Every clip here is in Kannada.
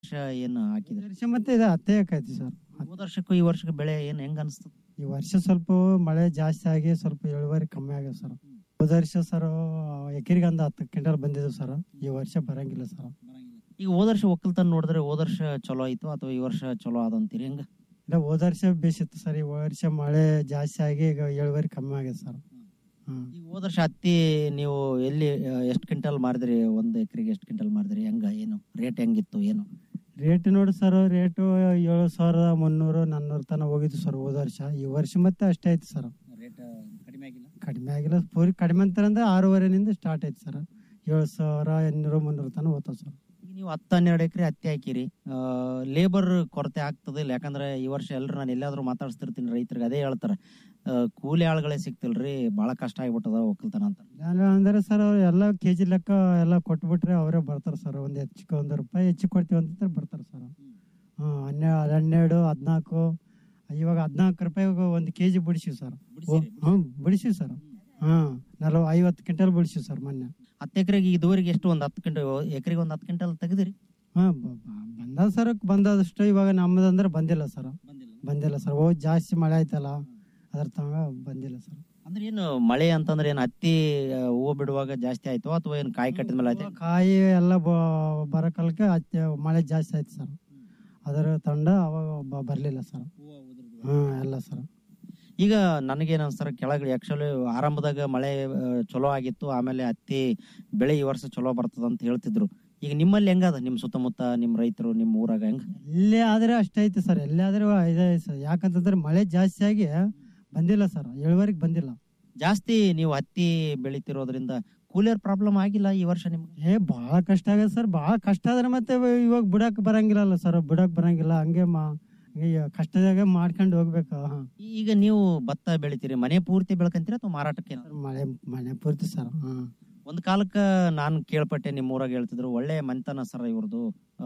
ವರ್ಷ ಏನು ಹಾಕಿದ್ರಿ ವರ್ಷ ಮತ್ತೆ ಇದು ಹತ್ತೆ ಆಕೈತಿ ಸರ್ ಹೋದ ವರ್ಷಕ್ಕೂ ಈ ವರ್ಷಕ್ಕೆ ಬೆಳೆ ಏನ್ ಹೆಂಗ್ ಅನಿಸ್ತದ ಈ ವರ್ಷ ಸ್ವಲ್ಪ ಮಳೆ ಜಾಸ್ತಿ ಆಗಿ ಸ್ವಲ್ಪ ಇಳುವರಿ ಕಮ್ಮಿ ಆಗ್ಯದ ಸರ್ ಹೋದ ವರ್ಷ ಸರ್ ಎಕರೆಗೆ ಒಂದು ಹತ್ತು ಕ್ವಿಂಟಲ್ ಬಂದಿದ್ದು ಸರ್ ಈ ವರ್ಷ ಬರಂಗಿಲ್ಲ ಸರ್ ಈಗ ಹೋದ ವರ್ಷ ಒಕ್ಕಲ್ತನ ನೋಡಿದ್ರೆ ಹೋದ ವರ್ಷ ಚಲೋ ಆಯ್ತು ಅಥವಾ ಈ ವರ್ಷ ಚಲೋ ಆದಂತೀರಿ ಹೆಂಗ ಇಲ್ಲ ಹೋದ ವರ್ಷ ಬೇಸಿತ್ತು ಸರ್ ಈ ವರ್ಷ ಮಳೆ ಜಾಸ್ತಿ ಆಗಿ ಈಗ ಇಳುವರಿ ಕಮ್ಮಿ ಆಗ್ಯದ ಸರ್ ಹ್ಮ್ ಈಗ ಹೋದ ವರ್ಷ ಹತ್ತಿ ನೀವು ಎಲ್ಲಿ ಎಷ್ಟು ಕ್ವಿಂಟಲ್ ಮಾರಿದ್ರಿ ಒಂದ್ ಎಕರೆಗೆ ಎಷ್ಟು ಕ್ವಿಂಟಲ್ ಮಾರಿದ್ರಿ ಹೆಂಗ ಏನು ರೇಟ್ ಹೆಂಗಿತ್ತು ಏನು ರೇಟ್ ನೋಡಿ ಸರ್ ರೇಟು ಏಳು ಸಾವಿರದ ಮುನ್ನೂರು ನಾನ್ನೂರು ತನಕ ಹೋಗಿದ್ದು ಸರ್ ಹೋದ ವರ್ಷ ಈ ವರ್ಷ ಮತ್ತೆ ಅಷ್ಟೇ ಐತಿ ಸರ್ ರೇಟ್ ಕಡಿಮೆ ಆಗಿಲ್ಲ ಕಡಿಮೆ ಆಗಿಲ್ಲ ಪೂರಿ ಕಡಿಮೆ ಅಂತಾರಂದ್ರೆ ಆರೂವರೆನಿಂದ ಸ್ಟಾರ್ಟ್ ಐತಿ ಸರ್ ಏಳು ಸಾವಿರ ಎಂಟ್ನೂರು ಮುನ್ನೂರು ತನಕ ಹೋಗ್ತಾವ ಸರ್ ಈಗ ನೀವು ಹತ್ತು ಹನ್ನೆರಡು ಎಕರೆ ಹತ್ತಿ ಹಾಕಿರಿ ಲೇಬರ್ ಕೊರತೆ ಆಗ್ತದಿಲ್ಲ ಯಾಕಂದ್ರೆ ಈ ವರ್ಷ ಎಲ್ರು ನಾನು ಎಲ್ಲಾದ್ರೂ ಮಾತಾಡ್ಸ್ತಿರ್ತೀನಿ ರೈತರಿಗೆ ಅದೇ ಹೇಳ್ತಾರೆ ಆ, ಕೂಲಿ ಆಳುಗಳೇ ಸಿಗ್ತಿಲ್ರಿ ಬಹಳ ಕಷ್ಟ ಆಗ್ಬಿಟ್ಟದ ಒಕ್ಕಲ್ತನ ಅಂತ ಯಾರು ಅಂದ್ರೆ ಸರ್ ಅವ್ರು ಎಲ್ಲ ಕೆ ಜಿ ಲೆಕ್ಕ ಎಲ್ಲ ಕೊಟ್ಬಿಟ್ರೆ ಅವರೇ ಬರ್ತಾರೆ ಸರ್ ಒಂದು ಹೆಚ್ಚಿಗೆ ಒಂದು ರೂಪಾಯಿ ಹೆಚ್ಚಿಗೆ ಕೊಡ್ತೀವಿ ಅಂತಂದ್ರೆ ಬರ್ತಾರೆ ಸರ್ ಹ್ಞೂ ಹನ್ನೆರಡು ಹನ್ನೆರಡು ಹದಿನಾಲ್ಕು ಇವಾಗ ಹದಿನಾಲ್ಕು ರೂಪಾಯಿ ಒಂದು ಕೆ ಜಿ ಬಿಡಿಸಿವಿ ಸರ್ ಹ್ಞೂ ಬಿಡಿಸಿವಿ ಸರ್ ಹಾಂ ನಲ್ವ ಐವತ್ತು ಕ್ವಿಂಟಲ್ ಬಿಡಿಸಿವಿ ಸರ್ ಮೊನ್ನೆ ಹತ್ತು ಎಕರೆಗೆ ಇದುವರೆಗೆ ಎಷ್ಟು ಒಂದು ಹತ್ತು ಕ್ವಿಂಟಲ್ ಎಕರೆಗೆ ಒಂದು ಹತ್ತು ಕ್ವಿಂಟಲ್ ತೆಗೆದಿರಿ ಹಾಂ ಬಂದ ಸರ್ ಬಂದದಷ್ಟು ಇವಾಗ ನಮ್ಮದಂದ್ರೆ ಬಂದಿಲ್ಲ ಸರ್ ಬಂದಿಲ್ಲ ಸರ್ ಓ ಜಾಸ್ತಿ ಮಳೆ ಆಯ್ತಲ್ಲ ಅದ್ರ ತನಕ ಬಂದಿಲ್ಲ ಸರ್ ಅಂದ್ರೆ ಏನು ಮಳೆ ಅಂತಂದ್ರೆ ಏನು ಹತ್ತಿ ಆ, ಹೂವು ಬಿಡುವಾಗ ಜಾಸ್ತಿ ಆಯ್ತು ಅಥವಾ ಏನು ಕಾಯಿ ಕಟ್ಟಿದ ಮೇಲೆ ಆಯ್ತು ಕಾಯಿ ಎಲ್ಲ ಬ- ಬರೋ ಕಾಲಕ್ಕೆ ಹತ್ತಿ ಮಳೆ ಜಾಸ್ತಿ ಆಯ್ತು ಸರ್ ಅದರ ತಂಡ ಅವಾಗ ಬ- ಬರ್ಲಿಲ್ಲ ಸರ್ ಹ್ಮ್ ಎಲ್ಲ ಸರ್ ಈಗ ನನಗೇನು ಅನ್ಸ್ತಾರ ಕೆಳಗಡೆ ಆಕ್ಚುಲಿ ಆರಂಭದಾಗ ಮಳೆ ಆ, ಚಲೋ ಆಗಿತ್ತು ಆಮೇಲೆ ಹತ್ತಿ ಬೆಳೆ ಈ ವರ್ಷ ಚಲೋ ಬರ್ತದ ಅಂತ ಹೇಳ್ತಿದ್ರು ಈಗ ನಿಮ್ಮಲ್ಲಿ ಹೆಂಗದ ನಿಮ್ ಸುತ್ತಮುತ್ತ ನಿಮ್ ರೈತರು ನಿಮ್ ಊರಾಗ ಹೆಂಗ ಎಲ್ಲೇ ಆದ್ರೆ ಅಷ್ಟೇ ಐತಿ ಸರ್ ಎಲ್ಲೇ ಆದ್ರೆ ಇದೇ ಸರ್ ಯಾಕಂತಂದ್ರೆ ಮಳೆ ಜಾಸ್ತಿ ಆಗಿ ಬಂದಿಲ್ಲ ಸರ್ ಇಳುವರಿಗೆ ಬಂದಿಲ್ಲ ಜಾಸ್ತಿ ನೀವು ಹತ್ತಿ ಬೆಳಿತಿರೋದ್ರಿಂದ ಕೂಲಿಯರ್ ಪ್ರಾಬ್ಲಮ್ ಆಗಿಲ್ಲ ಈ ವರ್ಷ ನಿಮ್ಗೆ ಏ ಭಾಳ ಕಷ್ಟ ಆಗತ್ತೆ ಸರ್ ಭಾಳ ಕಷ್ಟ ಆದ್ರೆ ಮತ್ತೆ ಇವಾಗ ಬಿಡಕ್ ಬರಂಗಿಲ್ಲ ಸರ್ ಬಿಡಕ್ ಬರಂಗಿಲ್ಲ ಹಂಗೆ ಮಾ ಹಂಗೆ ಕಷ್ಟದಾಗ ಮಾಡ್ಕೊಂಡು ಹೋಗ್ಬೇಕು ಹಾ. ಈಗ ನೀವು ಭತ್ತ ಬೆಳಿತೀರಿ ಮನೆ ಪೂರ್ತಿ ಬೆಳ್ಕಂತೀರ ಅಥವಾ ಮಾರಾಟಕ್ಕೆ ಮಳೆ ಮನೆ ಪೂರ್ತಿ ಸರ್ ಹ್ಮ್ ಒಂದ್ ಕಾಲಕ್ಕ ನಾನು ಕೇಳ್ಪಟ್ಟೆ ನಿಮ್ಮ ಊರಾಗ ಹೇಳ್ತಿದ್ರು ಒಳ್ಳೆ ಮನೆತನ ಸರ್ ಇವ್ರದ್ದು ಆ,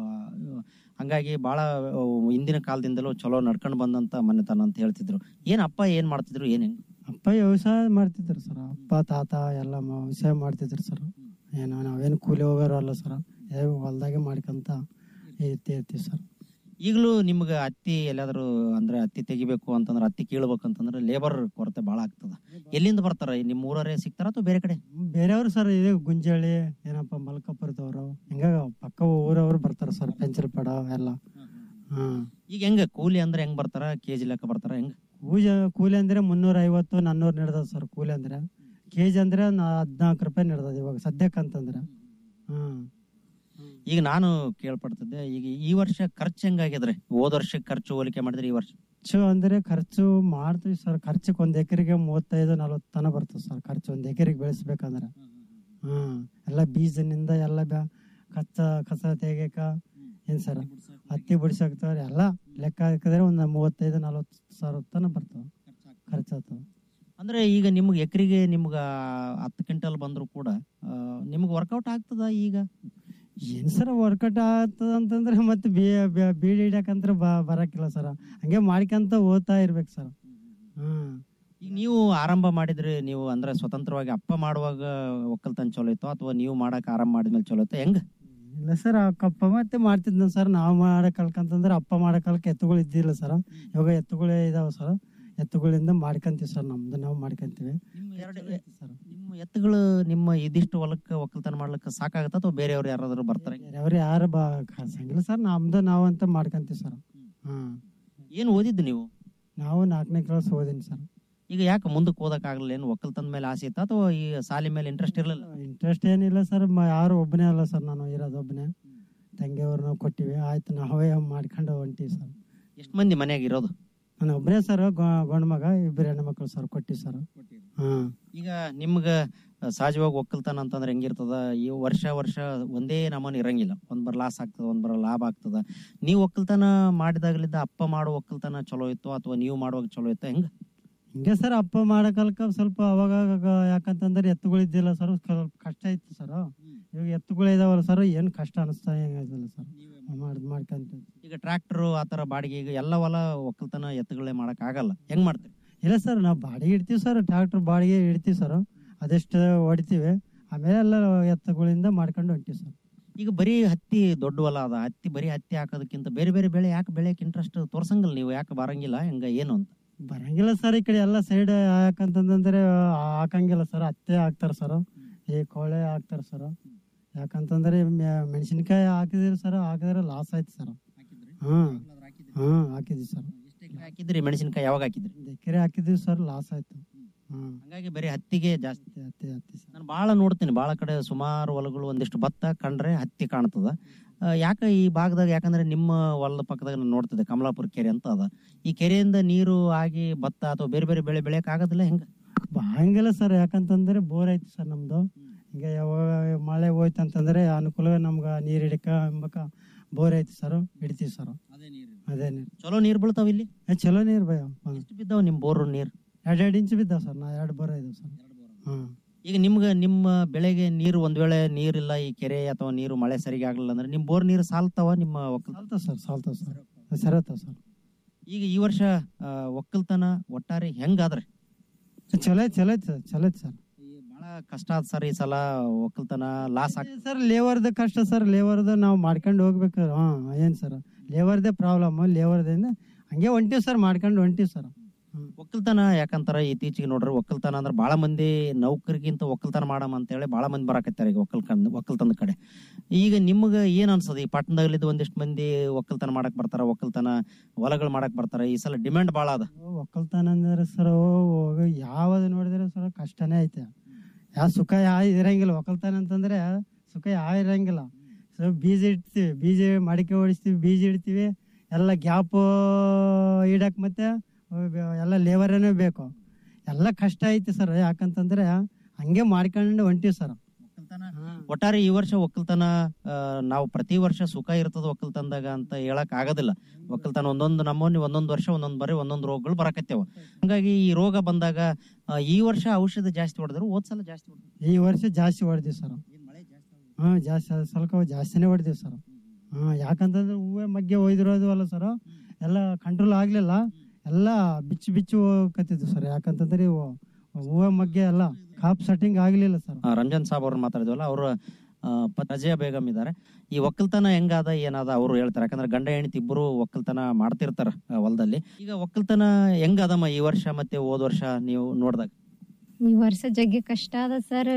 ಹಂಗಾಗಿ ಬಹಳ ಆ, ಹಿಂದಿನ ಕಾಲದಿಂದಲೂ ಚಲೋ ನಡ್ಕೊಂಡು ಬಂದಂತ ಮನೆತನ ಅಂತ ಹೇಳ್ತಿದ್ರು ಏನ್ ಅಪ್ಪ ಏನ್ ಮಾಡ್ತಿದ್ರು ಏನ್ ಹೆಂಗ್ ಅಪ್ಪ ವ್ಯವಸಾಯ ಮಾಡ್ತಿದ್ರು ಸರ್ ಅಪ್ಪ ತಾತ ಎಲ್ಲ ಮ- ವ್ಯವಸಾಯ ಮಾಡ್ತಿದ್ರು ಸರ್ ಏನು ನಾವೇನು ಕೂಲಿ ಹೋಗೋರು ಅಲ್ಲ ಸರ್ ಹೊಲ್ದಾಗೆ ಮಾಡ್ಕೊಂತ ಇರ್ತಿ ಇರ್ತೀವಿ ಸರ್ ಈಗಲೂ ನಿಮ್ಗೆ ಹತ್ತಿ ಎಲ್ಲಾದ್ರೂ ಅಂದ್ರೆ ಹತ್ತಿ ತೆಗಿಬೇಕು ಅಂತಂದ್ರೆ ಹತ್ತಿ ಕೀಳ್ಬೇಕು ಅಂತಂದ್ರೆ ಲೇಬರ್ ಕೊರತೆ ಬಹಳ ಆಗ್ತದ ಎಲ್ಲಿಂದ ಬರ್ತಾರ ನಿಮ್ಮ ಊರವರೇ ಸಿಗ್ತಾರ ಅಥವಾ ಬೇರೆ ಕಡೆ ಬೇರೆಯವ್ರು ಸರ್ ಇದು ಗುಂಜಾಳಿ ಏನಪ್ಪ ಮಲ್ಕಪ್ಪರದವ್ರು ಹಿಂಗ ಪಕ್ಕ ಊರವ್ರು ಬರ್ತಾರ ಸರ್ ಪೆನ್ಸಿಲ್ ಪಡ ಎಲ್ಲ ಹ್ಮ್ ಈಗ ಹೆಂಗ ಕೂಲಿ ಅಂದ್ರೆ ಹೆಂಗ್ ಬರ್ತಾರ ಕೆಜಿ ಲೆಕ್ಕ ಬರ್ತಾರ ಹೆಂಗ್ ಕೂಲಿ ಕೂಲಿ ಅಂದ್ರೆ ಮುನ್ನೂರ ಐವತ್ತು ನಾನ್ನೂರು ನಡೆದದ ಸರ್ ಕೂಲಿ ಅಂದ್ರೆ ಕೆ ಜಿ ಅಂದ್ರೆ ಹದಿನಾಲ್ಕು ರೂಪಾಯಿ ನಡೆದದ ಇವಾಗ ಸದ್ಯಕ್ಕೆ ಅಂತಂದ್ರೆ ಹ್ಮ್ ಈಗ ನಾನು ಕೇಳ್ಪಡ್ತಿದ್ದೆ ಈಗ ಈ ವರ್ಷ ಖರ್ಚು ಹೆಂಗಾಗಿದ್ರೆ ಹೋದ ವರ್ಷಕ್ಕೆ ಖರ್ಚು ಹೋಲಿಕೆ ಮಾಡಿದ್ರೆ ಈ ವರ್ಷ ಖರ್ಚು ಅಂದ್ರೆ ಖರ್ಚು ಮಾಡ್ತೀವಿ ಸರ್ ಖರ್ಚಿಗೆ ಒಂದ್ ಎಕರೆಗೆ ಮೂವತ್ತೈದು ನಲ್ವತ್ತು ತನ ಬರ್ತದೆ ಸರ್ ಖರ್ಚು ಒಂದ್ ಎಕರೆಗೆ ಬೆಳೆಸ್ಬೇಕಂದ್ರೆ ಹ್ಮ್ ಎಲ್ಲ ಬೀಜನಿಂದ ಎಲ್ಲ ಬ್ಯಾ ಕಚ್ಚ ಕಸ ತೆಗಿಯಕ ಏನ್ ಸರ್ ಹತ್ತಿ ಬಿಡ್ಸಾಕ್ತಾವ್ರಿ ಎಲ್ಲ ಲೆಕ್ಕ ಹಾಕಿದ್ರೆ ಒಂದ್ ಮೂವತ್ತೈದು ನಲ್ವತ್ತು ಸಾವಿರ ತನ ಬರ್ತಾವ ಖರ್ಚಾಗ್ತಾವ ಅಂದ್ರೆ ಈಗ ನಿಮ್ಗೆ ಎಕರೆಗೆ ನಿಮ್ಗೆ ಹತ್ತು ಕ್ವಿಂಟಲ್ ಬಂದ್ರು ಕೂಡ ನಿಮ್ಗೆ ವರ್ಕೌಟ್ ಆಗ್ತದ ಈಗ ಏನ್ ಸರ್ ವರ್ಕೌಟ್ ಆಗ್ತದ ಅಂತಂದ್ರೆ ಮತ್ತೆ ಬೀ- ಬೀ- ಬೀಡಿ ಹಿಡಿಯಕಂತ್ರ ಬ ಬರಕಿಲ್ಲ ಸರ್ ಹಂಗೆ ಮಾಡ್ಕೊಂತ ಓದ್ತಾ ಇರ್ಬೇಕು ಸರ್ ಹ್ಮ್ ಈಗ ನೀವು ಆರಂಭ ಮಾಡಿದ್ರಿ ನೀವು ಅಂದ್ರೆ ಸ್ವತಂತ್ರವಾಗಿ ಅಪ್ಪ ಮಾಡುವಾಗ ಒಕ್ಕಲ್ತನ ಚಲೋ ಇತ್ತು ಅಥವಾ ನೀವು ಮಾಡಕ್ ಆರಂಭ ಮಾಡಿದ್ಮೇಲೆ ಚಲೋ ಇತ್ತು ಹೆಂಗ್ ಇಲ್ಲ ಸರ್ ಅಪ್ಪ ಮತ್ತೆ ಮಾಡ್ತಿದ್ನ ಸರ್ ನಾವು ಮಾಡಕ್ ಕಲ್ಕಂತಂದ್ರೆ ಅಪ್ಪ ಮಾಡಕ್ ಕಲ್ಕ ಎತ್ತುಗಳು ಇದ್ದಿಲ್ಲ ಸರ್ ಇವಾಗ ಎತ್ತುಗಳೇ ಇದಾವ ಸರ್ ಎತ್ತುಗಳಿಂದ ಮಾಡ್ಕಂತೀವಿ ಸರ್ ನಮ್ದು ನಾವು ಮಾಡ್ಕಂತೀವಿ ಸರ್ ನಿಮ್ಮ ಎತ್ತುಗಳು ನಿಮ್ಮ ಇದಿಷ್ಟು ಹೊಲಕ್ಕೆ ಒಕ್ಕಲ್ತನ ಮಾಡ್ಲಿಕ್ಕೆ ಸಾಕಾಗತ್ತ ಅಥವಾ ಬೇರೆಯವ್ರು ಯಾರಾದ್ರೂ ಬರ್ತಾರೆ ಅವ್ರು ಯಾರು ಬಾ ಕಳ್ಸಂಗಿಲ್ಲ ಸರ್ ನಮ್ದು ನಾವು ಅಂತ ಮಾಡ್ಕಂತೀವಿ ಸರ್ ಹ್ಮ್ ಏನ್ ಓದಿದ್ದು ನೀವು ನಾವು ನಾಲ್ಕನೇ ಕ್ಲಾಸ್ ಓದಿನಿ ಸರ್ ಈಗ ಯಾಕೆ ಮುಂದಕ್ಕೆ ಓದಕ್ ಆಗ್ಲಿಲ್ಲ ಏನು ಒಕ್ಕಲ್ತನ ಮೇಲೆ ಆಸೆ ಇತ್ತ ಅಥವಾ ಈ ಸಾಲಿ ಮೇಲೆ ಇಂಟ್ರೆಸ್ಟ್ ಇರಲಿಲ್ಲ ಇಂಟ್ರೆಸ್ಟ್ ಏನಿಲ್ಲ ಸರ್ ಯಾರು ಒಬ್ಬನೇ ಅಲ್ಲ ಸರ್ ನಾನು ಇರೋದು ಒಬ್ಬನೇ ತಂಗಿಯವ್ರು ನಾವು ಕೊಟ್ಟಿವಿ ಆಯ್ತು ನಾವೇ ಮಾಡ್ಕೊಂಡು ಹೊಂಟಿವಿ ಸರ್ ಎಷ್ಟು ಮಂದಿ ಮನ್ಯಾಗ ಇರೋದು ನಾನು ಒಬ್ಬನೇ ಸರ್ ಗಂಡು ಮಗ ಇಬ್ಬರು ಹೆಣ್ಮಕ್ಳು ಸರ್ ಕೊಟ್ಟಿವಿ ಸರ್ ಹ್ಮ್ ಈಗ ನಿಮ್ಗ ಸಹಜವಾಗಿ ಒಕ್ಕಲ್ತನ ಅಂತಂದ್ರೆ ಹೆಂಗಿರ್ತದ ಈ ವರ್ಷ ವರ್ಷ ಒಂದೇ ನಮೂನಿ ಇರಂಗಿಲ್ಲ ಒಂದ್ ಬರ ಲಾಸ್ ಆಗ್ತದ ಒಂದ್ ಬರ ಲಾಭ ಆಗ್ತದ ನೀವು ಒಕ್ಕಲ್ತನ ಮಾಡಿದಾಗಲಿದ್ದ ಅಪ್ಪ ಮಾಡೋ ಒಕ್ಕಲ್ತನ ಚಲೋ ಇತ್ತು ಅಥವಾ ನೀವು ಮಾಡುವಾಗ ಚಲೋ ಇತ್ತು ಹೆಂಗ ಹಿಂಗೆ ಸರ್ ಅಪ್ಪ ಮಾಡಕಲ್ಕ ಸ್ವಲ್ಪ ಅವಾಗ ಯಾಕಂತಂದ್ರೆ ಎತ್ತುಗಳು ಇದ್ದಿಲ್ಲ ಸರ್ ಸ್ವಲ್ಪ ಕಷ್ಟ ಇತ್ತು ಸರ್ ಇವಾಗ ಎತ್ತುಗಳು ಇದಾವಲ್ಲ ಸರ್ ಏನ್ ಕಷ್ಟ ಅನಿಸ್ತಾ ಹೆಂಗಿಲ್ಲ ಸರ್ ಮಾಡ್ ಮಾಡ್ಕಂತ ಈಗ ಟ್ರ್ಯಾಕ್ಟರ್ ಆತರ ಬಾಡಿಗೆ ಈಗ ಎಲ್ಲ ಹೊಲ ಒಕ್ಕಲ್ತನ ಎತ್ತುಗಳೇ ಮಾಡಕ್ ಆಗಲ್ಲ ಹೆಂಗ್ ಮಾಡ್ತೀರಿ ಇಲ್ಲ ಸರ್ ನಾವು ಬಾಡಿಗೆ ಇಡ್ತೀವಿ ಸರ್ ಟ್ರಾಕ್ಟರ್ ಬಾಡಿಗೆ ಇಡ್ತೀವಿ ಸರ್ ಅದೆಷ್ಟು ಹೊಡಿತೀವಿ ಆಮೇಲೆ ಎಲ್ಲ ಎತ್ತುಗಳಿಂದ ಮಾಡ್ಕೊಂಡು ಹೊಂಟಿವಿ ಸರ್ ಈಗ ಬರೀ ಹತ್ತಿ ದೊಡ್ಡ ಹೊಲ ಅದ ಹತ್ತಿ ಬರೀ ಹತ್ತಿ ಹಾಕೋದಕ್ಕಿಂತ ಬೇರೆ ಬೇರೆ ಬೆಳೆ ಯಾಕೆ ಬೆಳೆಯಕ್ಕೆ ಇಂಟ್ರೆಸ್ಟ್ ತೋರ್ಸಂಗಿಲ್ಲ ನೀವು ಯಾಕೆ ಬರಂಗಿಲ್ಲ ಹೆಂಗ ಏನು ಅಂತ ಬರಂಗಿಲ್ಲ ಸರ್ ಈ ಕಡೆ ಎಲ್ಲ ಸೈಡ್ ಯಾಕಂತಂದ್ರೆ ಹಾಕಂಗಿಲ್ಲ ಸರ್ ಹತ್ತೆ ಹಾಕ್ತಾರ ಸರ್ ಈ ಕೋಳೆ ಹಾಕ್ತಾರ ಸರ್ ಯಾಕಂತಂದ್ರೆ ಮ್ಯಾ- ಮೆಣಸಿನ್ಕಾಯಿ ಹಾಕಿದ್ರಿ ಸರ್ ಹಾಕಿದ್ರೆ ಲಾಸ್ ಆಯ್ತು ಸರ್ ಹ್ಮ್ ಹ್ಮ್ ಹಾಕಿದ್ವಿ ಸರ್ ಹಾಕಿದ್ರಿ ಮೆಣಸಿನಕಾಯಿ ಯಾವಾಗ ಹಾಕಿದ್ರಿ ಒಂದ್ ಎಕರೆ ಹಾಕಿದ್ವಿ ಸರ್ ಲಾಸ್ ಆಯ್ತು ಹ್ಮ್ ಹಂಗಾಗಿ ಬರೀ ಹತ್ತಿಗೆ ಜಾಸ್ತಿ ಹತ್ತಿ ಹತ್ತಿ ಹತ್ತಿ ಸರ್ ನಾನು ಭಾಳ ನೋಡ್ತೀನಿ ಭಾಳ ಕಡೆ ಸುಮಾರು ಹೊಲಗಳು ಒಂದಿಷ್ಟು ಭತ್ತ ಕಂಡ್ರೆ ಹತ್ತಿ ಕಾಣ್ತದ ಆ, ಯಾಕೆ ಈ ಭಾಗದಾಗ ಯಾಕಂದ್ರೆ ನಿಮ್ಮ ಹೊಲದ ಪಕ್ಕದಾಗ ನಾನು ನೋಡ್ತಿದ್ದೆ ಕಮಲಾಪುರ ಕೆರೆ ಅಂತ ಅದ ಈ ಕೆರೆಯಿಂದ ನೀರು ಆಗಿ ಭತ್ತ ಅಥವಾ ಬೇರೆ ಬೇರೆ ಬೆಳೆ ಬೆಳೆಯಕ್ ಆಗೋದಿಲ್ಲ ಹೆಂಗ ಹಂಗಿಲ್ಲ ಸರ್ ಯಾಕಂತಂದ್ರೆ ಬೋರ್ ಐತಿ ಸರ್ ನಮ್ದು ಈಗ ಯಾವಾಗ ಮಳೆ ಹೋಯ್ತು ಅಂತಂದ್ರೆ ಅನುಕೂಲ ನಮ್ಗೆ ನೀರ್ ಹಿಡಿಕ ಎಂಬಕ ಬೋರ್ ಐತಿ ಸರ್ ಹಿಡಿತೀವಿ ಸರ್ ಅದೇ ನೀರು ಚಲೋ ನೀರು ಬೀಳ್ತಾವ ಇಲ್ಲಿ ಏ ಚಲೋ ನೀರು ಭಯ ಎಷ್ಟು ಬಿದ್ದಾವ ನಿಮ್ ಬೋರ್ ನೀರು ಎರಡ್ ಎರಡ್ ಇಂಚ್ ಬಿದ್ದಾವ ಸರ್ ನಾ ಎರಡು ಬೋರ್ ಇದಾವ ಸರ್ ಹ್ಮ್ ಈಗ ನಿಮ್ಗೆ ನಿಮ್ಮ ಬೆಳೆಗೆ ನೀರು ಒಂದ್ ವೇಳೆ ನೀರಿಲ್ಲ ಈ ಕೆರೆ ಅಥವಾ ನೀರು ಮಳೆ ಸರಿಗೆ ಆಗ್ಲಿಲ್ಲ ಅಂದ್ರೆ ನಿಮ್ ಬೋರ್ ನೀರು ಸಾಲ್ತಾವ ನಿಮ್ಮ ಒಕ್ಕಲ್ ಸಾಲ್ತಾವ ಸರ್ ಸಾಲ್ತಾವ ಸರ್ ಸರತಾವ ಸರ್ ಈಗ ಈ ವರ್ಷ ಆ, ಒಕ್ಕಲ್ತನ ಒಟ್ಟಾರೆ ಹೆಂಗಾದ್ರೆ ಚಲೋ ಐತಿ ಚಲೋ ಐತಿ ಸರ್ ಚಲೋ ಐತಿ ಸರ್ ಬಹಳ ಕಷ್ಟ ಆದ್ ಸರ್ ಈ ಸಲ ಒಕ್ಕಲ್ತನ ಲಾಸ್ ಆಗ್ ಸರ್ ಲೇವರ್ದ ಕಷ್ಟ ಸರ್ ಲೇವರ್ದ ನಾವು ಮಾಡ್ಕೊಂಡು ಹೋಗ್ಬೇಕು ಹಾ ಏನ್ ಸರ್ ಲೇವರ್ದೇ ಪ್ರಾಬ್ಲಮ್ ಲೇವರ್ದಿಂದ ಹಂಗೆ ಹೊಂಟಿವಿ ಸರ್ ಮಾಡ್ಕೊಂಡು ಹೊಂಟಿವಿ ಸರ್ ಒಕ್ಕಲ್ತನ ಯಾಕಂತಾರ ಇತ್ತೀಚೆಗೆ ನೋಡ್ರಿ ಒಕ್ಕಲ್ತನ ಅಂದ್ರೆ ಬಹಳ ಮಂದಿ ನೌಕರಿಗಿಂತ ಒಕ್ಕಲ್ತನ ಮಾಡಮ್ ಅಂತ ಹೇಳಿ ಬಹಳ ಮಂದಿ ಬರಾಕತ್ತಾರ ಈಗ ಒಕ್ಕಲ್ಕಂದ್ ಒಕ್ಕಲ್ತನದ ಕಡೆ ಈಗ ನಿಮ್ಗ ಏನ್ ಅನ್ಸದ ಈ ಪಟ್ಟಣದಲ್ಲಿದ್ದ ಒಂದಿಷ್ಟು ಮಂದಿ ಒಕ್ಕಲ್ತನ ಮಾಡಕ್ ಬರ್ತಾರ ಒಕ್ಕಲ್ತನ ಹೊಲಗಳು ಮಾಡಕ್ ಬರ್ತಾರ ಈ ಸಲ ಡಿಮ್ಯಾಂಡ್ ಬಹಳ ಅದ ಒಕ್ಕಲ್ತನ ಅಂದ್ರೆ ಸರ್ ಯಾವ್ದು ನೋಡಿದ್ರೆ ಸರ್ ಕಷ್ಟನೇ ಐತೆ ಯಾವ ಸುಖ ಯಾವ ಇರಂಗಿಲ್ಲ ಒಕ್ಕಲ್ತನ ಅಂತಂದ್ರೆ ಸುಖ ಯಾವ ಇರಂಗಿಲ್ಲ ಸೊ ಬೀಜ ಇಡ್ತೀವಿ ಬೀಜ ಮಡಿಕೆ ಹೊಡಿಸ್ತೀವಿ ಬೀಜ ಇಡ್ತೀವಿ ಎಲ್ಲ ಗ್ಯಾಪ್ ಇಡಕ್ ಮತ್ತೆ ಎಲ್ಲ ಲೇಬರನೇ ಬೇಕು ಎಲ್ಲ ಕಷ್ಟ ಐತಿ ಸರ್ ಯಾಕಂತಂದ್ರೆ ಹಂಗೆ ಮಾಡ್ಕೊಂಡು ಹೊಂಟಿವಿ ಸರ್ ಒಟ್ಟಾರೆ ಈ ವರ್ಷ ಒಕ್ಕಲ್ತನ ಆ, ನಾವು ಪ್ರತಿ ವರ್ಷ ಸುಖ ಇರ್ತದ ಒಕ್ಕಲ್ತನದಾಗ ಅಂತ ಹೇಳಕ್ ಆಗೋದಿಲ್ಲ ಒಕ್ಕಲ್ತನ ಒಂದೊಂದು ನಮ್ಮಲ್ಲಿ ಒಂದೊಂದು ವರ್ಷ ಒಂದೊಂದು ಬರೀ ಒಂದೊಂದು ರೋಗಗಳು ಬರಕತ್ತೇವ ಹಂಗಾಗಿ ಈ ರೋಗ ಬಂದಾಗ ಆ, ಈ ವರ್ಷ ಔಷಧ ಜಾಸ್ತಿ ಹೊಡೆದ್ರು ಹೋದ್ ಸಲ ಜಾಸ್ತಿ ಹೊಡೆದ್ರು ಈ ವರ್ಷ ಜಾಸ್ತಿ ಹೊಡೆದಿವಿ ಸರ್ ಹಾ ಜಾಸ್ತಿ ಅದ್ ಸ್ವಲ್ಪ ಜಾಸ್ತಿನೇ ಹೊಡೆದಿವಿ ಸರ್ ಹಾ ಯಾಕಂತಂದ್ರೆ ಹೂವೆ ಮಗ್ಗೆ ಒಯ್ದಿರೋದು ಅಲ್ಲ ಸರ್ ಎಲ್ಲ ಕಂಟ್ರೋಲ್ ಆಗ್ಲಿಲ್ಲ ಎಲ್ಲ ಬಿಚ್ಚು ಬಿಚ್ಚು ಹೋಗಕತ್ತಿದ್ವು ಸರ್ ಯಾಕಂತಂದ್ರೆ ಇವು ಹೂವೆ ಮಗ್ಗೆ ಎಲ್ಲ ಕಾಪ್ ಸೆಟ್ಟಿಂಗ್ ಆಗ್ಲಿಲ್ಲ ಸರ್ ಆ, ರಂಜನ್ ಸಾಬ್ ಅವ್ರನ್ನ ಮಾತಾಡಿದ್ವಲ್ಲ ಅವರು ರಜಿಯಾ ಬೇಗಂ ಇದಾರೆ ಈ ಒಕ್ಕಲ್ತನ ಹೆಂಗಾದ ಏನಾದ ಅವರು ಹೇಳ್ತಾರೆ ಯಾಕಂದ್ರೆ ಗಂಡ ಹೆಂಡತಿ ಇಬ್ಬರು ಒಕ್ಕಲ್ತನ ಮಾಡ್ತಿರ್ತಾರ ಆ, ಹೊಲದಲ್ಲಿ ಈಗ ಒಕ್ಕಲ್ತನ ಹೆಂಗದಮ್ಮ ಈ ವರ್ಷ ಮತ್ತೆ ಹೋದ ವರ್ಷ ನೀವು ನೋಡಿದಾಗ ಈ ವರ್ಷ ಜಗ್ಗಿ ಕಷ್ಟ ಅದ ಸರ್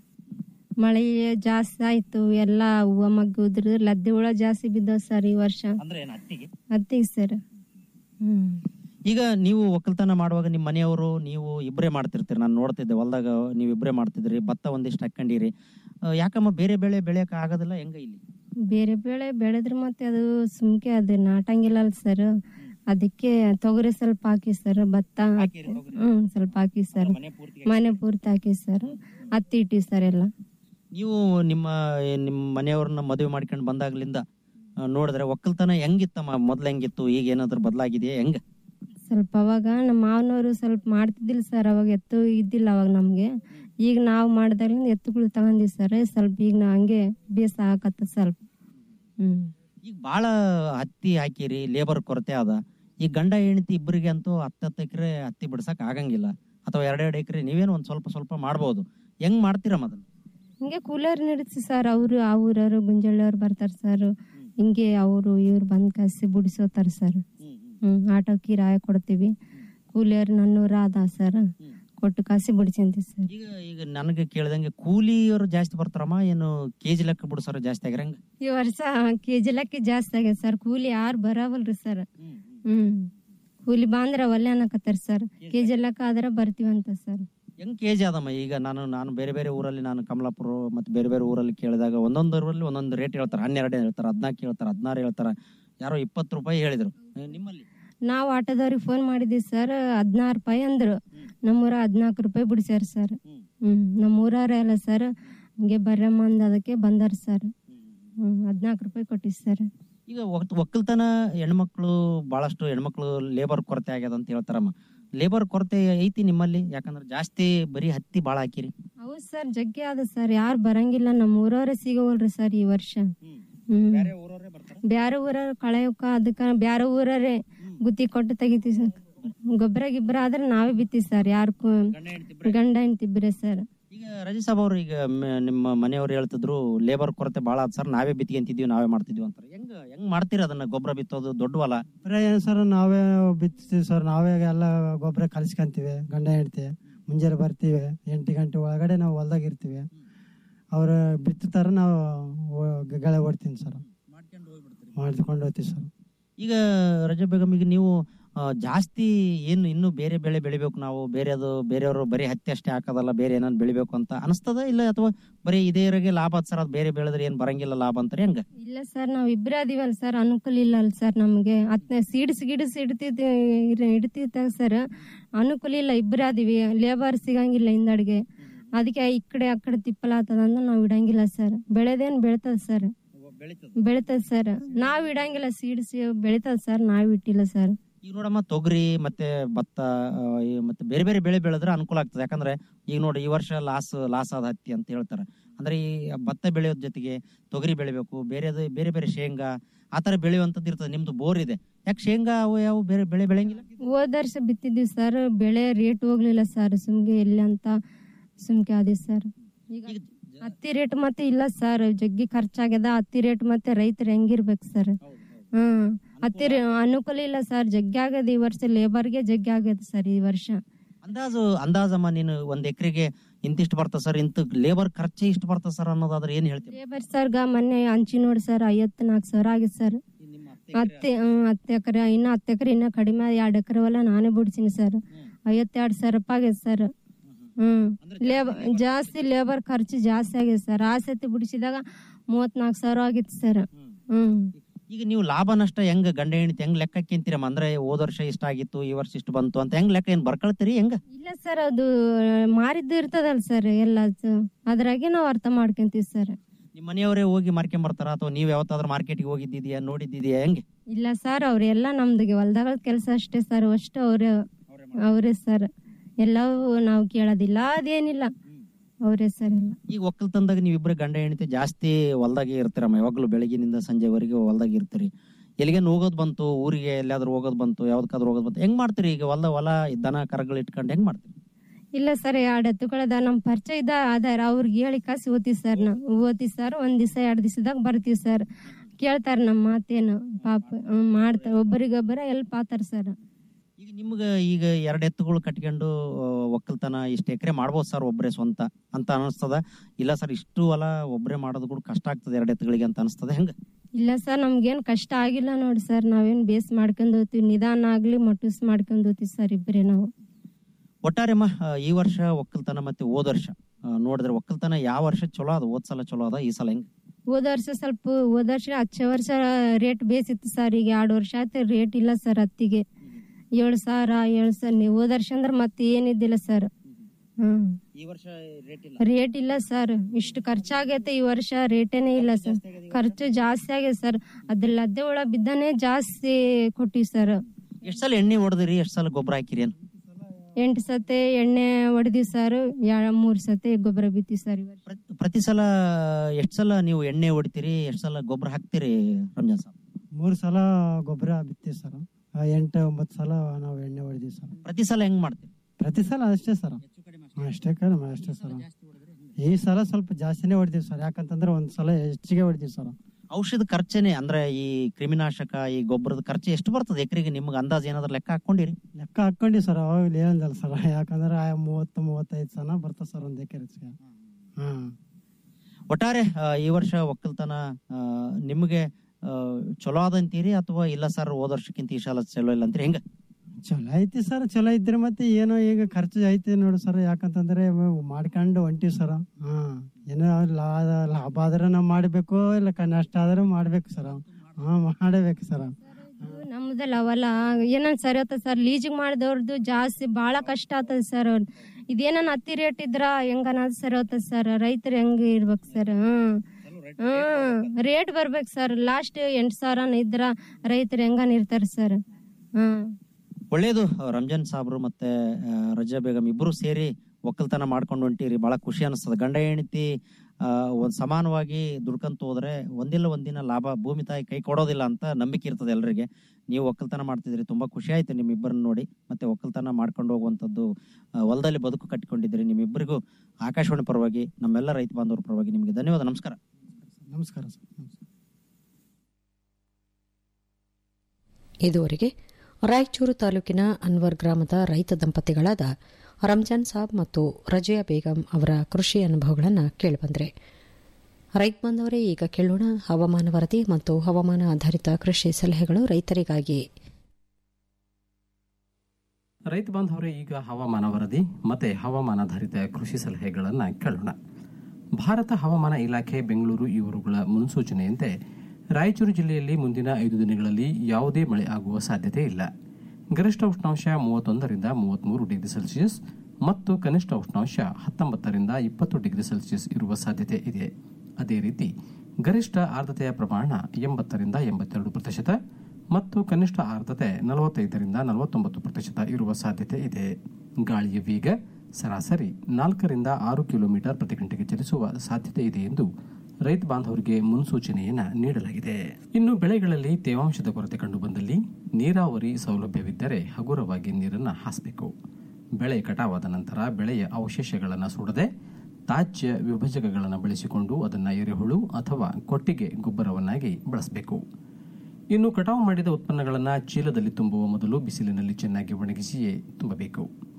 ಮಳೆ ಜಾಸ್ತಿ ಆಯ್ತು ಎಲ್ಲ ಹೂವ ಮಗ್ಗಿ ಉದ್ರ ಲದ್ದೆ ಹುಳ ಜಾಸ್ತಿ ಬಿದ್ದವ್ ಸರ್ ಈ ವರ್ಷ ಅಂದ್ರೆ ಏನ್ ಹತ್ತಿಗೆ ಅತ್ತಿಗೆ ಸರ್ ಹ್ಮ್ ಈಗ ನೀವು ಒಕ್ಕಲ್ತನ ಮಾಡುವಾಗ ನಿಮ್ಮ ಮನೆಯವರು ನೀವು ಇಬ್ಬರೇ ಮಾಡ್ತಿರ್ತೀರಿ ನಾನು ನೋಡ್ತಿದ್ದೆ ಹೊಲದಾಗ ನೀವು ಇಬ್ಬರೇ ಮಾಡ್ತಿದ್ರಿ ಭತ್ತ ಒಂದಿಷ್ಟು ಹಾಕೊಂಡಿರಿ ಆ, ಯಾಕಮ್ಮ ಬೇರೆ ಬೆಳೆ ಬೆಳೆಯಕ್ ಆಗೋದಿಲ್ಲ ಹೆಂಗ ಇಲ್ಲಿ ಬೇರೆ ಬೆಳೆ ಬೆಳೆದ್ರೆ ಮತ್ತೆ ಅದು ಸುಮ್ಕೆ ಅದು ನಾಟಂಗಿಲ್ಲ ಅಲ್ಲ ಸರ್ ಅದಕ್ಕೆ ತೊಗರಿ ಸ್ವಲ್ಪ ಹಾಕಿ ಸರ್ ಭತ್ತ ಹ್ಮ್ ಸ್ವಲ್ಪ ಹಾಕಿ ಸರ್ ಮನೆ ಪೂರ್ತಿ ಹಾಕಿ ಸರ್ ಹತ್ತಿ ಇಟ್ಟಿ ಸರ್ ಎಲ್ಲ ನೀವು ನಿಮ್ಮ ನಿಮ್ಮ ಮನೆಯವ್ರನ್ನ ಮದುವೆ ಮಾಡ್ಕೊಂಡು ಬಂದಾಗ್ಲಿಂದ ಆ, ನೋಡಿದ್ರೆ ಒಕ್ಕಲ್ತನ ಹೆಂಗಿತ್ತಮ್ಮ ಮೊದ್ಲು ಹೆಂಗಿತ್ತು ಈಗ ಏನಾದ್ರು ಬದಲಾಗಿದೆಯಾ ಹೆಂಗ ಸ್ವಲ್ಪ ಅವಾಗ ನಮ್ಮ ಮಾವನವರು ಸ್ವಲ್ಪ ಮಾಡ್ತಿದ್ದಿಲ್ಲ ಸರ್ ಅವಾಗ ಎತ್ತು ಇದ್ದಿಲ್ಲ ಅವಾಗ ನಮ್ಗೆ ಈಗ ನಾವು ಮಾಡಿದಾಗ್ಲಿಂದ ಎತ್ತುಗಳು ತಗೊಂಡಿವಿ ಸರ್ ಸ್ವಲ್ಪ ಈಗ ನಾ ಹಂಗೆ ಬೇಸ ಹಾಕತ್ತ ಸ್ವಲ್ಪ ಹ್ಮ್ ಈಗ ಬಾಳ ಹತ್ತಿ ಹಾಕಿರಿ ಲೇಬರ್ ಕೊರತೆ ಅದ ಈ ಗಂಡ ಹೆಂಡತಿ ಇಬ್ಬರಿಗೆ ಅಂತೂ ಹತ್ತತ್ತು ಎಕರೆ ಹತ್ತಿ ಬಿಡ್ಸಕ್ ಆಗಂಗಿಲ್ಲ ಅಥವಾ ಎರಡೆರಡು ಎಕರೆ ನೀವೇನು ಒಂದ್ ಸ್ವಲ್ಪ ಸ್ವಲ್ಪ ಮಾಡ್ಬೋದು ಹೆಂಗ್ ಮಾಡ್ತೀರಮ್ಮ ಅದನ್ನ ಹಿಂಗೆ ಕೂಲರ್ ನಡೆಸಿ ಸರ್ ಅವರು ಆ ಊರವರು ಗುಂಜಳ್ಳವ್ರು ಬರ್ತಾರೆ ಸರ್ ಹಿಂಗೆ ಅವರು ಇವ್ರು ಬಂದ್ ಕಸಿ ಬಿಡಿಸೋತಾರ ಸರ್ ಹ್ಮ್ ಆಟೋ ಕಿರಾಯ ಕೊಡ್ತೀವಿ ಕೂಲಿಯರ್ ನನ್ನೂರ ಅದ ಸರ್ ಕೊಟ್ಟು ಕಾಸಿ ಬಿಡಿಸಂತೀವಿ ಸರ್ ಈಗ ಈಗ ನನಗೆ ಕೇಳ್ದಂಗೆ ಕೂಲಿಯವರು ಜಾಸ್ತಿ ಬರ್ತಾರಮ್ಮ ಏನು ಕೆಜಿ ಲೆಕ್ಕ ಬಿಡಿಸೋರು ಜಾಸ್ತಿ ಆಗ್ಯಾರ ಹೆಂಗ ಈ ವರ್ಷ ಕೆಜಿ ಲೆಕ್ಕ ಜಾಸ್ತಿ ಆಗ್ಯದ ಸರ್ ಕೂಲಿ ಯಾರು ಬರವಲ್ರಿ ಸರ್ ಹ್ಮ್ ಕೂಲಿ ಬಾಂದ್ರ ಒಲ್ಲೆ ಅನ್ನಕತ್ತಾರ ಸರ್ ಕೆಜಿ ಲೆಕ್ಕ ಆದ್ರ ಬರ್ತೀವಂತ ಸರ್ ಹೆಂಗ್ ಕೆಜಿ ಅದಮ್ಮ ಈಗ ನಾನು ನಾನು ಬೇರೆ ಬೇರೆ ಊರಲ್ಲಿ ನಾನು ಕಮಲಾಪುರ ಮತ್ತೆ ಬೇರೆ ಬೇರೆ ಊರಲ್ಲಿ ಕೇಳಿದಾಗ ಒಂದೊಂದು ಊರಲ್ಲಿ ಒಂದೊಂದು ರೇಟ್ ಹೇಳ್ತಾರೆ ಹನ್ನೆರಡು ಹೇಳ್ತಾರೆ ಹದಿನಾಲ್ಕು ಹೇಳ್ತಾರೆ ಹದಿನಾರು ಹೇಳ್ತಾರೆ ಯಾರೋ ಇಪ್ಪತ್ತು ರೂಪಾಯಿ ಹೇಳಿದ್ರು ಏ, ನಿಮ್ಮಲ್ಲಿ ನಾವು ಆಟೋದವ್ರಿಗೆ ಫೋನ್ ಮಾಡಿದ್ವಿ ಸರ್ ಹದಿನಾರು ರೂಪಾಯಿ ಅಂದ್ರು ನಮ್ಮೂರ ಹದಿನಾಲ್ಕು ರೂಪಾಯಿ ಬಿಡಿಸ್ಯಾರ ಸರ್ ಹ್ಮ್ ನಮ್ಮೂರವ್ರೆ ಅಲ್ಲ ಸರ್ ಹಂಗೆ ಬರ್ರಮ್ಮ ಅಂದ ಅದಕ್ಕೆ ಬಂದಾರ ಸರ್ ಹ್ಮ್ ಹದಿನಾಲ್ಕು ರೂಪಾಯಿ ಕೊಟ್ಟಿವಿ ಸರ್ ಈಗ ಒಕ್- ಒಕ್ಕಲ್ತನ ಹೆಣ್ಮಕ್ಳು ಬಹಳಷ್ಟು ಹೆಣ್ಮಕ್ಳು ಲೇಬರ್ ಕೊರತೆ ಆಗ್ಯದ ಅಂತ ಹೇಳ್ತಾರಮ್ಮ ಲೇಬರ್ ಕೊರತೆ ಐತಿ ನಿಮ್ಮಲ್ಲಿ ಯಾಕಂದ್ರೆ ಜಾಸ್ತಿ ಬರೀ ಹತ್ತಿ ಬಾಳ ಹಾಕಿರಿ ಹೌದು ಸರ್ ಜಗ್ಗಿ ಅದ ಸರ್ ಯಾರು ಬರಂಗಿಲ್ಲ ನಮ್ಮ ಊರವ್ರೆ ಸಿಗೋವಲ್ರಿ ಸರ್ ಈ ವರ್ಷ ಹ್ಮ್ ಬ್ಯಾರೆ ಊರ ಕಳೆಯಕ ಅದಕ್ಕ ಬ್ಯಾರೆ ಊರರೇ ಗುತ್ತಿ ಕೊಟ್ಟು ತೆಗಿತೀವಿ ಸರ್ ಗೊಬ್ಬರ ಗಿಬ್ಬರ ಆದ್ರೆ ನಾವೇ ಬಿತ್ತೀವಿ ಸರ್ ಯಾರು ಗಂಡ ಹೆಂಡ್ತಿ ಇಬ್ಬರೇ ಸರ್ ಈಗ ಈಗ ರಜಿ ಸಾಬ್ ಅವ್ರು ಈಗ ಮ- ನಿಮ್ಮ ಮನೆಯವ್ರು ಹೇಳ್ತಿದ್ರು ಲೇಬರ್ ಕೊರತೆ ಬಹಳ ಆದ್ ಸರ್ ನಾವೇ ಬಿತ್ಕೊಂತಿದ್ವಿ ನಾವೇ ಮಾಡ್ತಿದ್ವಿ ಅಂತಾರೆ ಹೆಂಗ್ ಹೆಂಗ್ ಮಾಡ್ತೀರಿ ಅದನ್ನ ಗೊಬ್ಬರ ಬಿತ್ತೋದು ದೊಡ್ಡ ಹೊಲ ಬರೀ ಏನ್ ಸರ್ ನಾವೇ ಬಿತ್ತೀವಿ ಸರ್ ನಾವೇ ಎಲ್ಲ ಗೊಬ್ಬರ ಕಲಿಸ್ಕೊಂತೀವಿ ಗಂಡ ಹೆಂಡ್ತಿ ಮುಂಜಾನೆ ಬರ್ತೀವಿ ಎಂಟು ಗಂಟೆ ಒಳಗಡೆ ನಾವು ಹೊಲ್ದಾಗ ಇರ್ತೀವಿ ಅವ್ರು ಬಿತ್ತುತ್ತಾರ ನಾವು ಹೋ- ಗಳೆ ಹೊಡ್ತೀನಿ ಸರ್ ಮಾಡ್ಕೊಂಡು ಹೋಗ್ತೀವಿ ಸರ್ ಈಗ ರಜಾ ಬೇಗಮ್ ಈಗ ನೀವು ಆ, ಜಾಸ್ತಿ ಏನು ಇನ್ನು ಬೇರೆ ಬೆಳೆ ಬೆಳಿಬೇಕು ನಾವು ಬೇರೆದು ಬೇರೆಯವರು ಬರೀ ಹತ್ತಿ ಅಷ್ಟೇ ಹಾಕೋದಲ್ಲ ಬೇರೆ ಏನಾದ್ರು ಬೆಳಿಬೇಕು ಅಂತ ಅನಿಸ್ತದ ಇಲ್ಲ ಅಥವಾ ಬರೀ ಇದೇ ಇರೋಗೆ ಲಾಭ ಅದ್ ಸರ್ ಅದು ಬೇರೆ ಬೆಳೆದ್ರೆ ಏನ್ ಬರಂಗಿಲ್ಲ ಲಾಭ ಅಂತಾರೆ ಹೆಂಗ ಇಲ್ಲ ಸರ್ ನಾವ್ ಇಬ್ರೇ ಅದೀವಲ್ಲ ಸರ್ ಅನುಕೂಲ ಇಲ್ಲ ಅಲ್ಲ ಸರ್ ನಮಗೆ ಅದ್ನ ಸಿಡಿಸ್ ಗಿಡಿಸ್ ಇಡ್ತಿದ್ ಇಡ್ತಿದ್ದಾಗ ಸರ್ ಅನುಕೂಲ ಇಲ್ಲ ಇಬ್ರೇ ಅದೀವಿ ಲೇಬರ್ ಸಿಗಂಗಿಲ್ಲ ಹಿಂದಡ್ಗೆ ಅದಕ್ಕೆ ಈ ಕಡೆ ಆ ಕಡೆ ತಿಪ್ಪಲಾತದ ಅಂದ್ರೆ ನಾವ್ ಇಡಂಗಿಲ್ಲ ಸರ್ ಬೆಳೆದೇನ್ ಬೆಳ್ತದ ಸರ್ ಬೆಳಿತದ ಸರ್ ನಾವ್ ಇಡಂಗಿಲ್ಲ ಸೀಡ್ಸ್ ಬೆಳಿತದ ಸರ್ ನಾವ್ ಇಟ್ಟಿಲ್ಲ ಸರ್ ಈಗ ನೋಡಮ್ಮ ತೊಗರಿ ಮತ್ತೆ ಭತ್ತ ಆ, ಈ ಮತ್ತೆ ಬೇರೆ ಬೇರೆ ಬೆಳೆ ಬೆಳೆದ್ರೆ ಅನುಕೂಲ ಆಗ್ತದೆ ಯಾಕಂದ್ರೆ ಈಗ ನೋಡಿ ಈ ವರ್ಷ ಲಾಸ್ ಲಾಸ್ ಆದ ಹತ್ತಿ ಅಂತ ಹೇಳ್ತಾರೆ ಅಂದ್ರೆ ಈ ಭತ್ತ ಬೆಳೆಯೋದ್ ಜೊತೆಗೆ ತೊಗರಿ ಬೆಳಿಬೇಕು ಬೇರೆದು ಬೇರೆ ಬೇರೆ ಶೇಂಗಾ ಆ ತರ ಬೆಳೆಯುವಂತದ್ದು ಇರ್ತದೆ ನಿಮ್ದು ಬೋರ್ ಇದೆ ಯಾಕೆ ಶೇಂಗಾ ಅವು ಯಾವ ಬೇರೆ ಬೆಳೆ ಬೆಳೆಯಂಗಿಲ್ಲ ಹೋದ ವರ್ಷ ಬಿತ್ತಿದ್ವಿ ಸರ್ ಬೆಳೆ ರೇಟ್ ಹೋಗ್ಲಿಲ್ಲ ಸರ್ ಸುಮ್ಗೆ ಎಲ್ಲಿ ಅಂತ ಸುಮ್ಕೆ ಆದಿ ಸರ್ ಈಗ ಈಗ ಹತ್ತಿ ರೇಟ್ ಮತ್ತೆ ಇಲ್ಲ ಸರ್ ಜಗ್ಗಿ ಖರ್ಚಾಗ್ಯದ ಹತ್ತಿ ರೇಟ್ ಮತ್ತೆ ರೈತರು ಹೆಂಗಿರ್ಬೇಕು ಸರ್ ಹ್ಮ್ ಹತ್ತಿ ರೇ- ಅನುಕೂಲ ಇಲ್ಲ ಸರ್ ಜಗ್ಗಿ ಆಗದ ಈ ವರ್ಷ ಲೇಬರ್ಗೆ ಜಗ್ಗಿ ಆಗ್ಯದ ಸರ್ ಈ ವರ್ಷ ಅಂದಾಜು ಅಂದಾಜಮ್ಮ ನೀನು ಒಂದ್ ಎಕರೆಗೆ ಇಂತಿಷ್ಟು ಬರ್ತದೆ ಸರ್ ಇಂತ ಲೇಬರ್ ಖರ್ಚೆ ಇಷ್ಟು ಬರ್ತದೆ ಸರ್ ಅನ್ನೋದಾದ್ರೆ ಏನ್ ಹೇಳ್ತೀವಿ ಲೇಬರ್ ಸರ್ಗ ಮೊನ್ನೆ ಹಂಚಿ ನೋಡಿ ಸರ್ ಐವತ್ ನಾಲ್ಕು ಸಾವಿರ ಆಗಿದ್ ಸರ್ ಹತ್ತಿ ಹ್ಮ್ ಹತ್ತು ಎಕರೆ ಇನ್ನ ಹತ್ತು ಎಕರೆ ಇನ್ನ ಕಡಿಮೆ ಎರಡ್ ಎಕರೆ ಹೊಲ ನಾನೇ ಬಿಡ್ತೀನಿ ಸರ್ ಐವತ್ತೆರಡು ಸಾವಿರ ರೂಪಾಯಿ ಆಗೈತೆ ಸರ್ ಹ್ಮ್ ಲೇಬರ್ ಜಾಸ್ತಿ ಲೇಬರ್ ಖರ್ಚು ಜಾಸ್ತಿ ಆಗಿದೆ ಸರ್ ಆ ಸತಿ ಬಿಡಿಸಿದಾಗ ಮೂವತ್ನಾಲ್ಕು ಸಾವಿರ ಆಗಿತ್ತು ಸರ್ ಹ್ಮ್ ಈಗ ನೀವು ಲಾಭ ನಷ್ಟ ಹೆಂಗ್ ಗಂಡ ಹೆಂಡತಿ ಹೆಂಗ್ ಲೆಕ್ಕ ಹಾಕ್ಯಂತೀರಮ್ಮ ಅಂದ್ರೆ ಹೋದ ವರ್ಷ ಇಷ್ಟ ಆಗಿತ್ತು ಈ ವರ್ಷ ಇಷ್ಟು ಬಂತು ಅಂತ ಹೆಂಗ್ ಲೆಕ್ಕ ಏನ್ ಬರ್ಕೊಳ್ತೀರಿ ಹೆಂಗ ಇಲ್ಲ ಸರ್ ಅದು ಮಾರಿದ್ದು ಇರ್ತದಲ್ಲ ಸರ್ ಎಲ್ಲ ಸ- ಅದ್ರಾಗೆ ನಾವು ಅರ್ಥ ಮಾಡ್ಕೊಂತೀವಿ ಸರ್ ನಿಮ್ ಮನೆಯವರೇ ಹೋಗಿ ಮಾರ್ಕೊಂಡ್ ಬರ್ತಾರ ಅಥವಾ ನೀವ್ ಯಾವತ್ತಾದ್ರೂ ಮಾರ್ಕೆಟ್ಗೆ ಹೋಗಿದ್ದಿದ್ಯಾ ನೋಡಿದ್ದಿದ್ಯಾ ಹೆಂಗೆ ಇಲ್ಲ ಸರ್ ಅವ್ರೆಲ್ಲ ನಮ್ದು ಹೊಲ್ದಾಗ ಕೆಲಸ ಅಷ್ಟೇ ಸರ್ ಅಷ್ಟು ಅವ್ರೆ ಅವರೇ ಸರ್ ಎಲ್ಲವೂ ನಾವು ಕೇಳೋದಿಲ್ಲ ಅದೇನಿಲ್ಲ ಅವರೇ ಸರ್ ಎಲ್ಲ ಈಗ ಒಕ್ಕಲ್ತನದಾಗ ನೀವು ಇಬ್ಬರು ಗಂಡ ಹೆಂಡತಿ ಜಾಸ್ತಿ ಹೊಲ್ದಾಗೆ ಇರ್ತೀರಮ್ಮ ಯಾವಾಗ್ಲೂ ಬೆಳಗಿನಿಂದ ಸಂಜೆವರೆಗೆ ಹೊಲ್ದಾಗ ಇರ್ತೀರಿ ಎಲ್ಲಿಗೇನು ಹೋಗೋದ್ ಬಂತು ಊರಿಗೆ ಎಲ್ಲಾದ್ರೂ ಹೋಗೋದ್ ಬಂತು ಯಾವ್ದಕ್ಕಾದ್ರೂ ಹೋಗೋದ್ ಬಂತು ಹೆಂಗ್ ಮಾಡ್ತೀರಿ ಈಗ ಹೊಲ ಹೊಲ ಈ ದನ ಕರಗಳು ಇಟ್ಕೊಂಡು ಹೆಂಗ್ ಮಾಡ್ತೀರಿ ಇಲ್ಲ ಸರ್ ಎರಡು ಎತ್ತುಗಳದ ನಮ್ಮ ಪರಿಚಯ ಇದ್ದ ಅದಾರ ಅವ್ರಿಗೆ ಹೇಳಿ ಕಾಸಿ ಓದ್ತೀವಿ ಸರ್ ನಾವು ಓದ್ತೀವಿ ಸರ್ ಒಂದ್ ದಿವಸ ಎರಡು ದಿವಸದಾಗ ಬರ್ತೀವಿ ಸರ್ ಕೇಳ್ತಾರ ನಮ್ಮ ಮಾತೇನು ಪಾಪ ಹ್ಮ್, ಮಾಡ್ತಾರ ಒಬ್ಬರಿಗೊಬ್ಬರ ಎಲ್ಪ್ ಆತಾರ ಸರ್ ಈಗ ನಿಮ್ಗ ಈಗ ಎರಡ್ ಎತ್ತುಗಳು ಕಟ್ಕೊಂಡು ಆ, ಒಕ್ಕಲ್ತನ ಇಷ್ಟ ಎಕರೆ ಮಾಡ್ಬೋದು ಸರ್ ಒಬ್ರೇ ಸ್ವಂತ ಅಂತ ಅನಿಸ್ತದ ಇಲ್ಲ ಸರ್ ಇಷ್ಟು ಹೊಲ ಒಬ್ರೇ ಮಾಡೋದು ಕೂಡ ಕಷ್ಟ ಆಗ್ತದೆ ಎರಡ್ ಎತ್ತುಗಳಿಗೆ ಅಂತ ಅನಿಸ್ತದ ಹೆಂಗ ಇಲ್ಲ ಸರ್ ನಮ್ಗೇನ್ ಕಷ್ಟ ಆಗಿಲ್ಲ ನೋಡಿ ಸರ್ ನಾವೇನ್ ಬೇಸ್ ಮಾಡ್ಕೊಂಡ್ ಹೋಗ್ತೀವಿ ನಿಧಾನ ಆಗ್ಲಿ ಮಟುಸ್ ಮಾಡ್ಕೊಂಡ್ ಹೋಗ್ತೀವಿ ಸರ್ ಇಬ್ಬರೇ ನಾವು ಒಟ್ಟಾರೆಮ್ಮ ಆ, ಈ ವರ್ಷ ಒಕ್ಕಲ್ತನ ಮತ್ತೆ ಹೋದ ವರ್ಷ ಆ, ನೋಡಿದ್ರೆ ಒಕ್ಕಲ್ತನ ಯಾವ ವರ್ಷ ಚಲೋ ಅದ ಹೋದ್ ಸಲ ಚಲೋ ಅದ ಈ ಸಲ ಹೆಂಗ್ ಹೋದ ವರ್ಷ ಸ್ವಲ್ಪ ಹೋದ ವರ್ಷ ಹಚ್ಚ ವರ್ಷ ರೇಟ್ ಬೇಸಿತ್ತು ಸರ್ ಈಗ ಎರಡು ವರ್ಷ ಆಯ್ತು ರೇಟ್ ಇಲ್ಲ ಸರ್ ಹತ್ತಿಗೆ ಏಳು ಸಾವಿರ ಏಳು ಸಾವಿರ ನೀವು ಹೋದ ವರ್ಷ ಅಂದ್ರೆ ಮತ್ತೆ ಏನಿದ್ದಿಲ್ಲ ಸರ್ ಹ್ಮ್ ಈ ವರ್ಷ ರೇಟ್ ಇಲ್ಲ ರೇಟ್ ಇಲ್ಲ ಸರ್ ಇಷ್ಟು ಖರ್ಚಾಗೈತೆ ಈ ವರ್ಷ ರೇಟೇನೇ ಇಲ್ಲ ಸರ್ ಖರ್ಚು ಜಾಸ್ತಿ ಆಗಿದೆ ಸರ್ ಅದ್ರ ಲದ್ದೆ ಒಳ ಬಿದ್ದಾನೆ ಜಾಸ್ತಿ ಕೊಟ್ಟಿವಿ ಸರ್ ಎಷ್ಟ್ ಸಲ ಎಣ್ಣೆ ಹೊಡೆದಿರಿ ಎಷ್ಟ್ ಸಲ ಗೊಬ್ಬರ ಹಾಕಿರಿ ಏನ್ ಎಂಟು ಸತಿ ಎಣ್ಣೆ ಹೊಡೆದಿವಿ ಸರ್ ಮೂರ್ ಸತಿ ಗೊಬ್ಬರ ಬಿತ್ತೀವಿ ಸರ್ ಈ ವರ್ಷ ಪ್ರತಿ- ಪ್ರತಿ ಸಲ ಎಷ್ಟ್ ಸಲ ನೀವು ಎಣ್ಣೆ ಹೊಡಿತೀರಿ ಎಷ್ಟ್ ಸಲ ಗೊಬ್ಬರ ಹಾಕ್ತಿರಿ ರಂಜಾನ್ ಸಾಬ್ ಮೂರು ಸಲ ಗೊಬ್ಬರ ಬಿತ್ತೀವಿ ಸರ್ ಎಂಟು ಒಂಬತ್ತು ಸಲ ನಾವು ಎಣ್ಣೆ ಹೊಡೆದೀವಿ ಸರ್ ಪ್ರತಿ ಸಲ ಹೆಂಗ್ ಮಾಡ್ತೀರಿ ಪ್ರತಿ ಸಲ ಅಷ್ಟೇ ಸರ್ ಅಷ್ಟೇ ಕಡಿಮೆ ಅಷ್ಟೇ ಸರ್ ಈ ಸಲ ಸ್ವಲ್ಪ ಜಾಸ್ತಿನೇ ಹೊಡೆದೀವಿ ಸರ್ ಯಾಕಂತಂದ್ರೆ ಒಂದ್ ಸಲ ಹೆಚ್ಚಿಗೆ ಹೊಡೆದೀವಿ ಸರ್ ಔಷಧ ಖರ್ಚೇನೆ ಅಂದ್ರೆ ಈ ಕ್ರಿಮಿನಾಶಕ ಈ ಗೊಬ್ಬರದ ಖರ್ಚು ಎಷ್ಟು ಬರ್ತದೆ ಎಕರೆಗೆ ನಿಮ್ಗೆ ಅಂದಾಜ್ ಏನಾದ್ರು ಲೆಕ್ಕ ಹಾಕೊಂಡಿರಿ ಲೆಕ್ಕ ಹಾಕೊಂಡಿವಿ ಸರ್ ಅವಾಗಲೇ ಏನಂದಲ್ಲ ಸರ್ ಯಾಕಂದ್ರೆ ಆ ಮೂವತ್ತು ಮೂವತ್ತೈದು ಸಲ ಬರ್ತದೆ ಸರ್ ಒಂದ್ ಎಕರೆಗೆ ಹ್ಮ್ ಒಟ್ಟಾರೆ ಆ, ಈ ವರ್ಷ ಒಕ್ಕಲ್ತನ ಆ, ನಿಮ್ಗೆ ಆ, ಚಲೋ ಅದಂತೀರಿ ಅಥವಾ ಇಲ್ಲ ಸರ್ ಹೋದ ವರ್ಷಕ್ಕಿಂತ ಈ ಸಲ ಚಲೋ ಇಲ್ಲ ಅಂತೀರಿ ಹೆಂಗ ಚಲೋ ಐತಿ ಸರ್ ಚಲೋ ಇದ್ರೆ ಮತ್ತೆ ಏನೋ ಈಗ ಖರ್ಚು ಐತಿ ನೋಡಿ ಸರ್ ಯಾಕಂತಂದ್ರೆ ಮ- ಮಾಡ್ಕೊಂಡು ಹೊಂಟಿವಿ ಸರ್ ಹಾ ಏನೋ ಲಾಭ ಲಾಭ ಆದ್ರೆ ನಾವು ಮಾಡ್ಬೇಕು ಇಲ್ಲ ಕ- ನಷ್ಟ ಆದ್ರೆ ಮಾಡ್ಬೇಕು ಸರ್ ಹಾ ಮಾಡಬೇಕು ಸರ್ ನಮ್ದಲ್ಲ ಅವಲ್ಲ ಏನನ್ ಸರಿ ಹೋಗ್ತದ ಸರ್ ಲೀಜಿಗ್ ಮಾಡಿದವ್ರದ್ದು ಜಾಸ್ತಿ ಬಹಳ ಕಷ್ಟ ಆಗ್ತದ ಸರ್ ಇದೇನನ್ ಹತ್ತಿ ರೇಟ್ ಇದ್ರ ಹೆಂಗನ ಸರಿ ಹೋಗ್ತದ ಸರ್ ರೈತರು ಹೆಂಗ ಇರ್ಬೇಕು ಸರ್ ಹ್ಮ್ ಹ್ಮ್ ರೇಟ್ ಬರ್ಬೇಕು ಸರ್ ಲಾಸ್ಟ್ ಎಂಟ್ ಸಾವಿರ ಇದ್ರ ರೈತರು ಹೆಂಗನ್ ಇರ್ತಾರ ಸರ್ ಹ್ಮ್ ಒಳ್ಳೇದು ರಂಜಾನ್ ಸಾಬ್ರು ಮತ್ತೆ ಆ, ರಜಾ ಬೇಗಂ ಇಬ್ರು ಸೇರಿ ಒಕ್ಕಲ್ತನ ಮಾಡ್ಕೊಂಡು ಹೊಂಟಿರಿ ಬಹಳ ಖುಷಿ ಅನಿಸ್ತದ ಗಂಡ ಹೆಂಡತಿ ಆ, ಒಂದ್ ಸಮಾನವಾಗಿ ದುಡ್ಕಂತ ಹೋದ್ರೆ ಒಂದಿಲ್ಲ ಒಂದಿನ ಲಾಭ ಭೂಮಿ ತಾಯಿ ಕೈ ಕೊಡೋದಿಲ್ಲ ಅಂತ ನಂಬಿಕೆ ಇರ್ತದೆ ಎಲ್ರಿಗೆ ನೀವು ಒಕ್ಕಲ್ತನ ಮಾಡ್ತಿದ್ರಿ ತುಂಬಾ ಖುಷಿ ಆಯ್ತು ನಿಮ್ಮಿಬ್ಬರನ್ನ ನೋಡಿ ಮತ್ತೆ ಒಕ್ಕಲ್ತನ ಮಾಡ್ಕೊಂಡು ಹೋಗುವಂತದ್ದು ಆ, ಹೊಲದಲ್ಲಿ ಬದುಕು ಕಟ್ಟಿಕೊಂಡಿದ್ರಿ ನಿಮ್ಮಿಬ್ಬರಿಗೂ ಆಕಾಶವಾಣಿ ಪರವಾಗಿ ನಮ್ಮೆಲ್ಲ ರೈತ ಬಾಂಧವರ ಪರವಾಗಿ ನಿಮಗೆ ಧನ್ಯವಾದ ನಮಸ್ಕಾರ ನಮಸ್ಕಾರ ಸರ್ ನಮಸ್ಕಾರ ಇದುವರೆಗೆ ರಾಯಚೂರು ತಾಲೂಕಿನ ಅನ್ವರ್ ಗ್ರಾಮದ ರೈತ ದಂಪತಿಗಳಾದ ರಂಜಾನ್ ಸಾಬ್ ಮತ್ತು ರಜಿಯಾ ಬೇಗಂ ಅವರ ಕೃಷಿ ಅನುಭವಗಳನ್ನು ಕೇಳಿಬಂದ್ರೆ ರೈತ ಬಾಂಧವರೇ ಈಗ ಕೇಳೋಣ ಹವಾಮಾನ ವರದಿ ಮತ್ತು ಹವಾಮಾನ ಆಧಾರಿತ ಕೃಷಿ ಸಲಹೆಗಳು ರೈತರಿಗಾಗಿ ರೈತ ಬಾಂಧವರೇ ಈಗ ಹವಾಮಾನ ವರದಿ ಮತ್ತೆ ಹವಾಮಾನಾಧಾರಿತ ಕೃಷಿ ಸಲಹೆಗಳನ್ನು ಕೇಳೋಣ ಭಾರತ ಹವಾಮಾನ ಇಲಾಖೆ ಬೆಂಗಳೂರು ಇವರುಗಳ ಮುನ್ಸೂಚನೆಯಂತೆ ರಾಯಚೂರು ಜಿಲ್ಲೆಯಲ್ಲಿ ಮುಂದಿನ ಐದು ದಿನಗಳಲ್ಲಿ ಯಾವುದೇ ಮಳೆ ಆಗುವ ಸಾಧ್ಯತೆ ಇಲ್ಲ ಗರಿಷ್ಠ ಉಷ್ಣಾಂಶ ಮೂವತ್ತೊಂದರಿಂದ ಮೂವತ್ಮೂರು ಡಿಗ್ರಿ ಸೆಲ್ಸಿಯಸ್ ಮತ್ತು ಕನಿಷ್ಠ ಉಷ್ಣಾಂಶ ಹತ್ತೊಂಬತ್ತರಿಂದ ಇಪ್ಪತ್ತು ಡಿಗ್ರಿ ಸೆಲ್ಸಿಯಸ್ ಇರುವ ಸಾಧ್ಯತೆ ಇದೆ ಅದೇ ರೀತಿ ಗರಿಷ್ಠ ಆರ್ದ್ರತೆಯ ಪ್ರಮಾಣ ಎಂಬತ್ತರಿಂದ ಎಂಬತ್ತೆರಡು ಪ್ರತಿಶತ ಮತ್ತು ಕನಿಷ್ಠ ಆರ್ದ್ರತೆ ನಲವತ್ತೈದರಿಂದ ನಲವತ್ತೊಂಬತ್ತು ಪ್ರತಿಶತ ಇರುವ ಸಾಧ್ಯತೆ ಇದೆ ಗಾಳಿಯ ವೇಗ ಸರಾಸರಿ ನಾಲ್ಕರಿಂದ ಆರು ಕಿಲೋಮೀಟರ್ ಪ್ರತಿ ಗಂಟೆಗೆ ಚಲಿಸುವ ಸಾಧ್ಯತೆ ಇದೆ ಎಂದು ರೈತ ಬಾಂಧವರಿಗೆ ಮುನ್ಸೂಚನೆಯನ್ನ ನೀಡಲಾಗಿದೆ ಇನ್ನು ಬೆಳೆಗಳಲ್ಲಿ ತೇವಾಂಶದ ಕೊರತೆ ಕಂಡುಬಂದಲ್ಲಿ ನೀರಾವರಿ ಸೌಲಭ್ಯವಿದ್ದರೆ ಹಗುರವಾಗಿ ನೀರನ್ನು ಹಾಸಬೇಕು ಬೆಳೆ ಕಟಾವಾದ ನಂತರ ಬೆಳೆಯ ಅವಶೇಷಗಳನ್ನು ಸುಡದೆ ತಾಜ್ಯ ವಿಭಜಕಗಳನ್ನು ಬಳಸಿಕೊಂಡು ಅದನ್ನು ಎರೆಹುಳು ಅಥವಾ ಕೊಟ್ಟಿಗೆ ಗೊಬ್ಬರವನ್ನಾಗಿ ಬಳಸಬೇಕು ಇನ್ನು ಕಟಾವು ಮಾಡಿದ ಉತ್ಪನ್ನಗಳನ್ನು ಚೀಲದಲ್ಲಿ ತುಂಬುವ ಮೊದಲು ಬಿಸಿಲಿನಲ್ಲಿ ಚೆನ್ನಾಗಿ ಒಣಗಿಸಿಯೇ ತುಂಬಬೇಕು